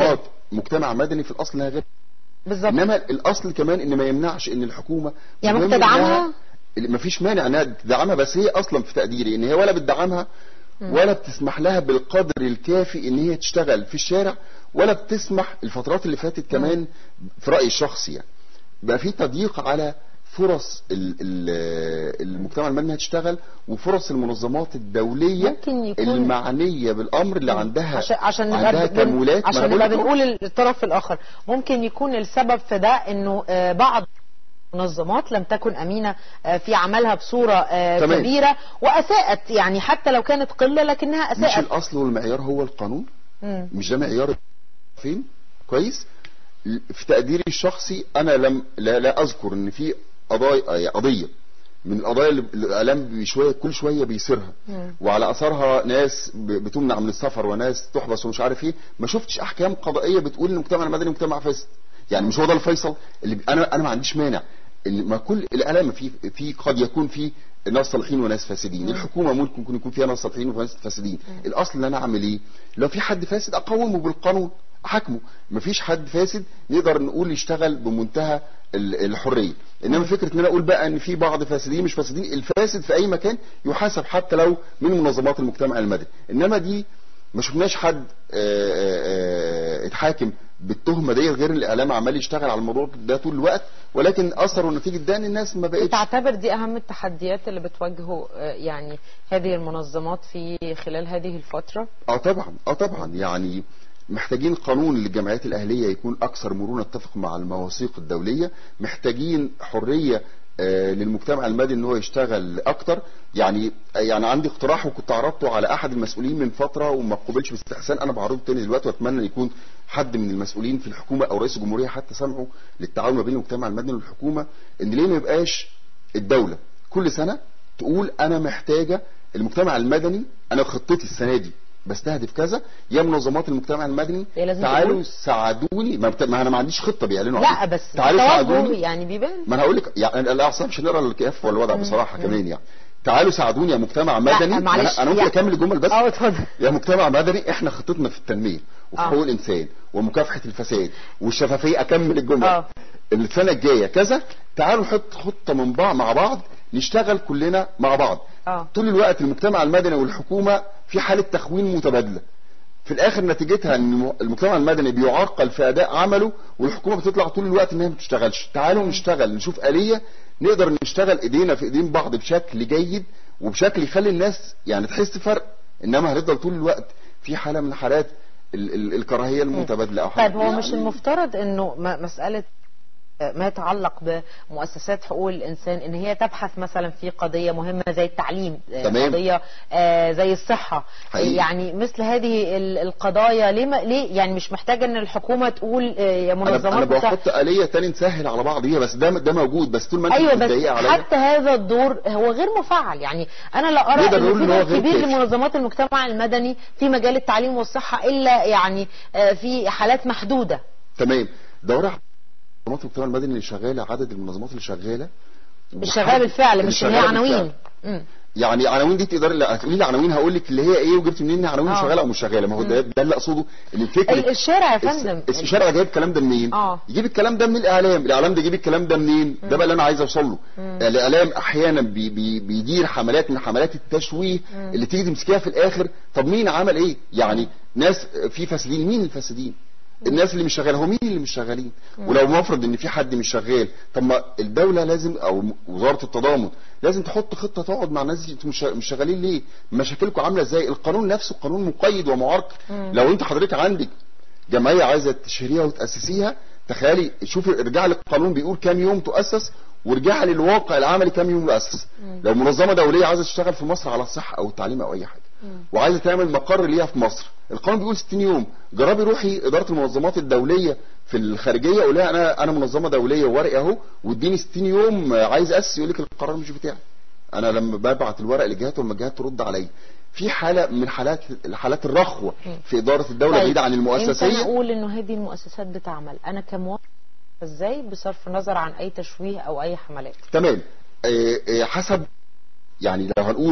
مجتمع مدني في الاصل انها غير بالظبط انما الاصل كمان ان ما يمنعش ان الحكومه يعني ممكن مهم تدعمها؟ إنها- مفيش مانع انها تدعمها بس هي اصلا في تقديري ان هي ولا بتدعمها ولا بتسمح لها بالقدر الكافي ان هي تشتغل في الشارع ولا بتسمح الفترات اللي فاتت كمان في رايي الشخصي يعني بقى في تضييق على فرص ال- ال- المجتمع المدني تشتغل وفرص المنظمات الدوليه ممكن يكون- المعنيه بالامر اللي عندها عشان عشان عندها نبقى بن- تمويلات ما عشان أنا نبقى بقول لك بنقول الطرف الاخر ممكن يكون السبب في ده انه آه، بعض المنظمات لم تكن امينه آه، في عملها بصوره آه، تمام. كبيره واساءت يعني حتى لو كانت قله لكنها مش اساءت الاصل والمعيار هو القانون مم. مش ده معيار فين كويس في تقديري الشخصي انا لم لا, لا اذكر ان في قضايا قضيه من القضايا اللي الاعلام شويه كل شويه بيصيرها وعلى اثرها ناس ب- بتمنع من السفر وناس تحبس ومش عارف ايه ما شفتش احكام قضائيه بتقول ان المجتمع المدني مجتمع فاسد يعني مش هو ده الفيصل اللي ب- انا انا ما عنديش مانع ان ما كل الاعلام في في قد يكون في ناس صالحين وناس فاسدين الحكومه ممكن يكون يكون فيها ناس صالحين وناس فاسدين الاصل ان انا اعمل ايه لو في حد فاسد اقومه بالقانون احاكمه مفيش حد فاسد نقدر نقول يشتغل بمنتهى ال- الحريه انما فكره ان انا اقول بقى ان في بعض فاسدين مش فاسدين الفاسد في اي مكان يحاسب حتى لو من منظمات المجتمع المدني انما دي ما شفناش حد آه، آه، آه، اتحاكم بالتهمه دي غير الاعلام عمال يشتغل على الموضوع ده طول الوقت ولكن اثر ونتيجه ده ان الناس ما بقتش تعتبر دي اهم التحديات اللي بتواجهه آه، يعني هذه المنظمات في خلال هذه الفتره اه طبعا اه طبعا يعني محتاجين قانون للجمعيات الاهليه يكون اكثر مرونه اتفق مع المواثيق الدوليه محتاجين حريه آه، للمجتمع المدني ان هو يشتغل اكتر يعني يعني عندي اقتراح وكنت عرضته على احد المسؤولين من فتره وما قبلش باستحسان انا بعرضه تاني دلوقتي واتمنى ان يكون حد من المسؤولين في الحكومه او رئيس الجمهوريه حتى سمعوا للتعاون ما بين المجتمع المدني والحكومه ان ليه ما يبقاش الدوله كل سنه تقول انا محتاجه المجتمع المدني انا خطتي السنه دي بستهدف كذا يا منظمات المجتمع المدني هي لازم تعالوا تقول. ساعدوني ما, بت... ما انا ما عنديش خطه بيعلنوا لا عنها. بس تعالوا التوجه ساعدوني يعني بيبان ما انا هقول لك يعني لا اصلا مش هنقرا الكياف ولا الوضع بصراحه كمان يعني تعالوا ساعدوني يا مجتمع مدني معلش، انا, أنا ممكن يعني- اكمل الجمل بس اه اتفضل يا مجتمع مدني احنا خطتنا في التنميه وفي آه. حقوق الانسان ومكافحه الفساد والشفافيه اكمل الجمله آه. السنه الجايه كذا تعالوا نحط خطه من بعض مع بعض نشتغل كلنا مع بعض آه. طول الوقت المجتمع المدني والحكومه في حاله تخوين متبادله في الاخر نتيجتها ان المجتمع المدني بيعرقل في اداء عمله والحكومه بتطلع طول الوقت ان هي ما بتشتغلش تعالوا نشتغل نشوف اليه نقدر نشتغل ايدينا في ايدين بعض بشكل جيد وبشكل يخلي الناس يعني تحس فرق انما هنفضل طول الوقت في حاله من حالات ال- ال- الكراهيه المتبادله او حاجه طيب هو مش يعني المفترض انه م- مساله ما يتعلق بمؤسسات حقوق الانسان ان هي تبحث مثلا في قضيه مهمه زي التعليم آه، تمام. قضيه آه، زي الصحه حقيقي. يعني مثل هذه ال- القضايا ليه ما ليه يعني مش محتاجه ان الحكومه تقول آه، يا انا منظمات انا بتاع- بحط اليه تاني نسهل على بعض هي بس ده ده موجود بس طول ما انت ايوه بتضايقي بس عليا حتى هذا الدور هو غير مفعل يعني انا لا ارى نقدر ان نقول في إن هو دور غير كبير كافي. لمنظمات المجتمع المدني في مجال التعليم والصحه الا يعني آه، في حالات محدوده تمام دورة منظمات المجتمع المدني اللي شغاله عدد المنظمات اللي شغاله الشغاله بالفعل اللي مش ان هي شغالة عناوين بالفعل. مم. يعني عناوين دي تقدر لا هتقولي لي عناوين هقول لك اللي هي ايه وجبت منين عناوين آه. شغاله او مش شغاله ما هو ده, ده اللي اقصده ان الفكره ال- الشارع يا فندم الس- الشارع جايب الكلام ده منين؟ آه. يجيب الكلام ده من الاعلام، الاعلام ده يجيب الكلام ده منين؟ ده بقى اللي انا عايز اوصل له. الاعلام احيانا بي بي بيدير حملات من حملات التشويه اللي تيجي تمسكيها في الاخر، طب مين عمل ايه؟ يعني ناس في فاسدين، مين الفاسدين؟ الناس اللي مش شغاله هو مين اللي مش شغالين ولو مفرض ان في حد مش شغال طب ما الدوله لازم او وزاره التضامن لازم تحط خطه تقعد مع الناس دي انتوا مش مش شغالين ليه مشاكلكم عامله ازاي القانون نفسه قانون مقيد ومعرقل لو انت حضرتك عندك جمعيه عايزه تشهريها وتاسسيها تخيلي شوفي ارجع للقانون بيقول كام يوم تؤسس وارجع للواقع العملي كام يوم يؤسس لو منظمه دوليه عايزه تشتغل في مصر على الصحه او التعليم او اي حاجه وعايزه تعمل مقر ليها في مصر القانون بيقول 60 يوم جربي روحي اداره المنظمات الدوليه في الخارجيه قول لها انا انا منظمه دوليه وورقي اهو واديني 60 يوم آه، عايز اسس يقول لك القرار مش بتاعي انا لما ببعت الورق لجهات والما الجهات ترد عليا في حاله من حالات حالات الرخوه في اداره الدوله طيب، بعيده عن يمكن المؤسسيه اقول انه هذه المؤسسات بتعمل انا كمواطن ازاي بصرف النظر عن اي تشويه او اي حملات تمام آه، آه، حسب يعني لو هنقول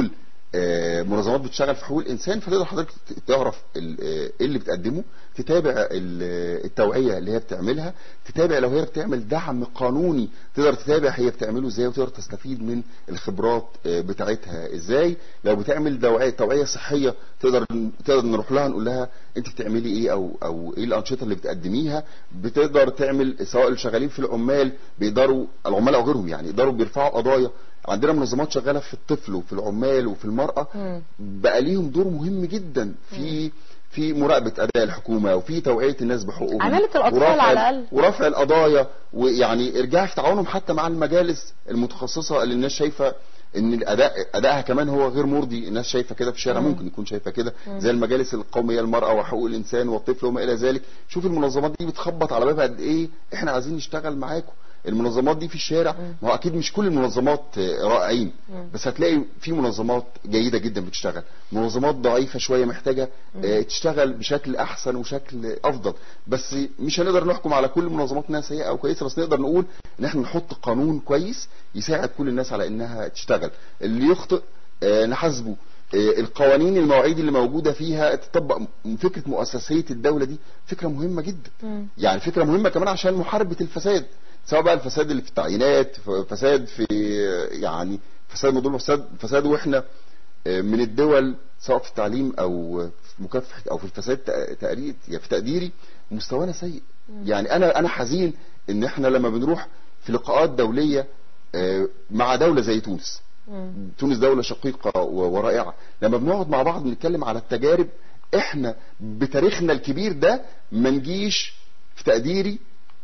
آه، منظمات بتشتغل في حقوق الانسان فتقدر حضرتك ت- تعرف ال- آه، ايه اللي بتقدمه تتابع ال- آه، التوعيه اللي هي بتعملها تتابع لو هي بتعمل دعم قانوني تقدر تتابع هي بتعمله ازاي وتقدر تستفيد من الخبرات آه، بتاعتها ازاي لو بتعمل توعيه توعيه صحيه تقدر تقدر نروح لها نقول لها انت بتعملي ايه او او ايه الانشطه اللي بتقدميها بتقدر تعمل سواء اللي شغالين في العمال بيقدروا العمال او غيرهم يعني يقدروا بيرفعوا قضايا عندنا منظمات شغاله في الطفل وفي العمال وفي المراه بقى ليهم دور مهم جدا في في مراقبه اداء الحكومه وفي توعيه الناس بحقوقهم عدالة الأطفال ورفع- على الأقل. ورفع القضايا ويعني ارجاع في تعاونهم حتى مع المجالس المتخصصه اللي الناس شايفه ان الاداء ادائها كمان هو غير مرضي الناس شايفه كده في الشارع ممكن يكون شايفه كده زي المجالس القوميه للمراه وحقوق الانسان والطفل وما الى ذلك شوف المنظمات دي بتخبط على بابها قد ايه احنا عايزين نشتغل معاكم المنظمات دي في الشارع ما هو اكيد مش كل المنظمات آه، رائعين بس هتلاقي في منظمات جيده جدا بتشتغل منظمات ضعيفه شويه محتاجه آه، تشتغل بشكل احسن وشكل افضل بس مش هنقدر نحكم على كل المنظمات انها سيئه او كويسه بس نقدر نقول ان احنا نحط قانون كويس يساعد كل الناس على انها تشتغل اللي يخطئ آه، نحاسبه آه، القوانين المواعيد اللي موجوده فيها تطبق م- فكره مؤسسيه الدوله دي فكره مهمه جدا يعني فكره مهمه كمان عشان محاربه الفساد سواء بقى الفساد اللي في التعيينات ف- فساد في آه، يعني فساد موضوع فساد فساد واحنا آه، من الدول سواء في التعليم او في مكافحه او في الفساد تق- تقريد يعني في تقديري مستوانا سيء يعني انا انا حزين ان احنا لما بنروح في لقاءات دوليه آه، مع دوله زي تونس تونس دولة شقيقة و- ورائعة لما بنقعد مع بعض بنتكلم على التجارب احنا بتاريخنا الكبير ده ما نجيش في تقديري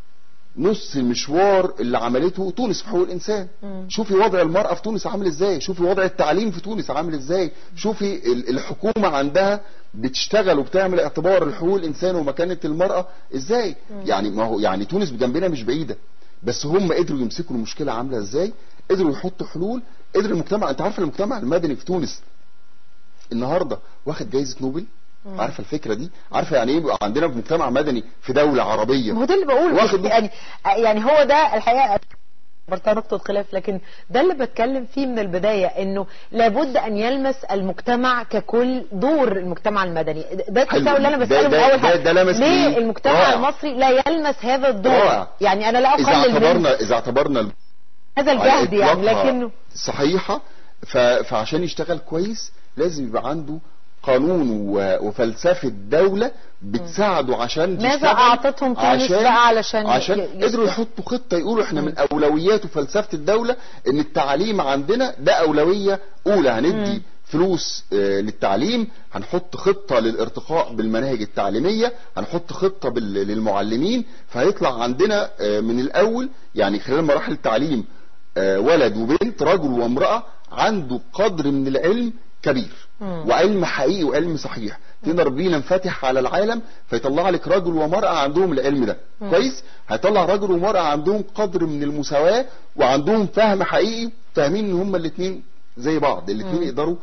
نص المشوار اللي عملته تونس في حقوق الانسان شوفي وضع المرأة في تونس عامل ازاي شوفي وضع التعليم في تونس عامل ازاي شوفي ال- الحكومة عندها بتشتغل وبتعمل اعتبار لحقوق الانسان ومكانة المرأة ازاي يعني ما هو يعني تونس جنبنا مش بعيدة بس هم قدروا يمسكوا المشكلة عاملة ازاي قدروا يحطوا حلول قدر المجتمع انت عارف المجتمع المدني في تونس النهارده واخد جايزة نوبل عارفه الفكره دي عارفه يعني ايه يبقى عندنا مجتمع مدني في دوله عربيه ما هو ده اللي بقوله واخد- يعني يعني هو ده الحقيقه برتها نقطة خلاف لكن ده اللي بتكلم فيه من البداية انه لابد ان يلمس المجتمع ككل دور المجتمع المدني ده حلو. التساؤل اللي انا ده- بسأله من ده- اول ده- حاجة ده لمس ليه مين؟ المجتمع رائع. المصري لا يلمس هذا الدور رائع. يعني انا لا اذا اقلل من اعتبرنا اذا اعتبرنا هذا على الجهد يعني إطلاقها لكنه صحيحة ف... فعشان يشتغل كويس لازم يبقى عنده قانون و... وفلسفة دولة بتساعده عشان ماذا تشتغل أعطتهم تونس بقى علشان عشان ي- ي- قدروا يحطوا خطة يقولوا احنا من أولويات وفلسفة الدولة ان التعليم عندنا ده أولوية أولى هندي فلوس آه، للتعليم هنحط خطة للارتقاء بالمناهج التعليمية هنحط خطة بال- للمعلمين فهيطلع عندنا آه، من الأول يعني خلال مراحل التعليم آه، ولد وبنت رجل وامرأة عنده قدر من العلم كبير وعلم حقيقي وعلم صحيح تقدر بيه ننفتح على العالم فيطلع لك رجل ومرأة عندهم العلم ده كويس هيطلع رجل ومرأة عندهم قدر من المساواة وعندهم فهم حقيقي فاهمين ان هما الاثنين زي بعض الاثنين يقدروا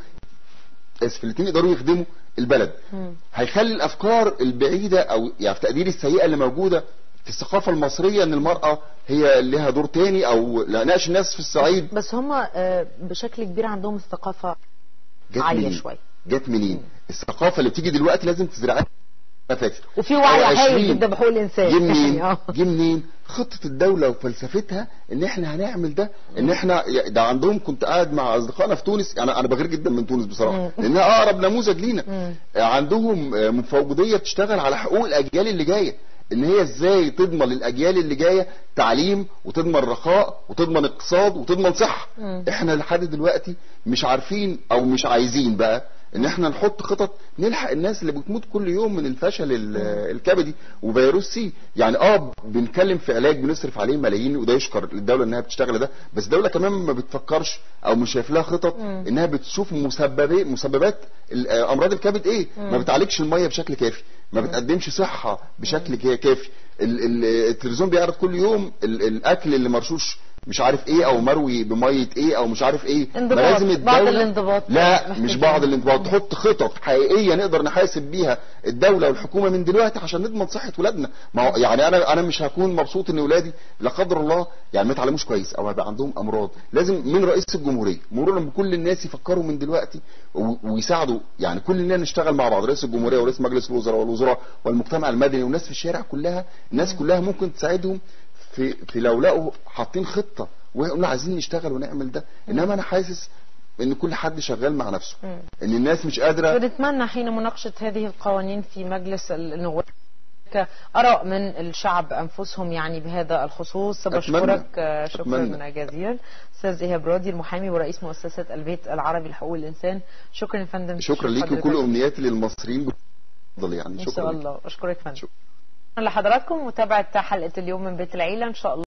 اسف الاثنين يقدروا يخدموا البلد هيخلي الافكار البعيده او يعني في تقديري السيئه اللي موجوده في الثقافه المصريه ان المراه هي لها دور تاني او لا ناقش الناس في الصعيد بس هم بشكل كبير عندهم الثقافة جت عالية منين شوية. جت منين الثقافه اللي بتيجي دلوقتي لازم تزرعها فاكر وفي وعي أو هايل 20. جدا بحقوق الانسان جه منين يعني، آه. جه منين خطه الدوله وفلسفتها ان احنا هنعمل ده ان احنا ده عندهم كنت قاعد مع اصدقائنا في تونس انا انا بغير جدا من تونس بصراحه لانها اقرب نموذج لينا عندهم آه، مفوضيه بتشتغل على حقوق الاجيال اللي جايه ان هي ازاي تضمن للاجيال اللي جايه تعليم وتضمن رخاء وتضمن اقتصاد وتضمن صحه احنا لحد دلوقتي مش عارفين او مش عايزين بقى ان احنا نحط خطط نلحق الناس اللي بتموت كل يوم من الفشل ال- الكبدي وفيروس سي يعني اه بنتكلم في علاج بنصرف عليه ملايين وده يشكر للدوله انها بتشتغل ده بس الدوله كمان ما بتفكرش او مش شايف لها خطط انها بتشوف مسببات مسببات ال- آه، امراض الكبد ايه ما بتعالجش الميه بشكل كافي ما بتقدمش صحه بشكل كا- كافي ال- ال- التلفزيون بيعرض كل يوم ال- الاكل اللي مرشوش مش عارف ايه او مروي بميه ايه او مش عارف ايه ما انضباط، لازم بعض الدولة الانضباط لا محتاجين. مش بعض الانضباط تحط خطط حقيقيه نقدر نحاسب بيها الدوله والحكومه من دلوقتي عشان نضمن صحه ولادنا ما هو يعني انا انا مش هكون مبسوط ان ولادي لا قدر الله يعني ما يتعلموش كويس او هيبقى عندهم امراض لازم من رئيس الجمهوريه مرورا بكل الناس يفكروا من دلوقتي و- ويساعدوا يعني كلنا نشتغل مع بعض رئيس الجمهوريه ورئيس مجلس الوزراء والوزراء والمجتمع المدني والناس في الشارع كلها الناس كلها ممكن تساعدهم في في لو لقوا حاطين خطه وقلنا عايزين نشتغل ونعمل ده انما انا حاسس ان كل حد شغال مع نفسه ان الناس مش قادره ونتمنى حين مناقشة هذه القوانين في مجلس النواب آراء من الشعب أنفسهم يعني بهذا الخصوص أتمنى. بشكرك آه، شكرا أتمنى. جزيلا أستاذ إيهاب راضي المحامي ورئيس مؤسسة البيت العربي لحقوق الإنسان شكرا يا فندم شكرا ليك حضرتك. وكل امنياتي للمصريين اتفضل يعني إن شكرا شاء ليك. الله أشكرك يا فندم شكرا. لحضراتكم متابعة حلقة اليوم من بيت العيلة إن شاء الله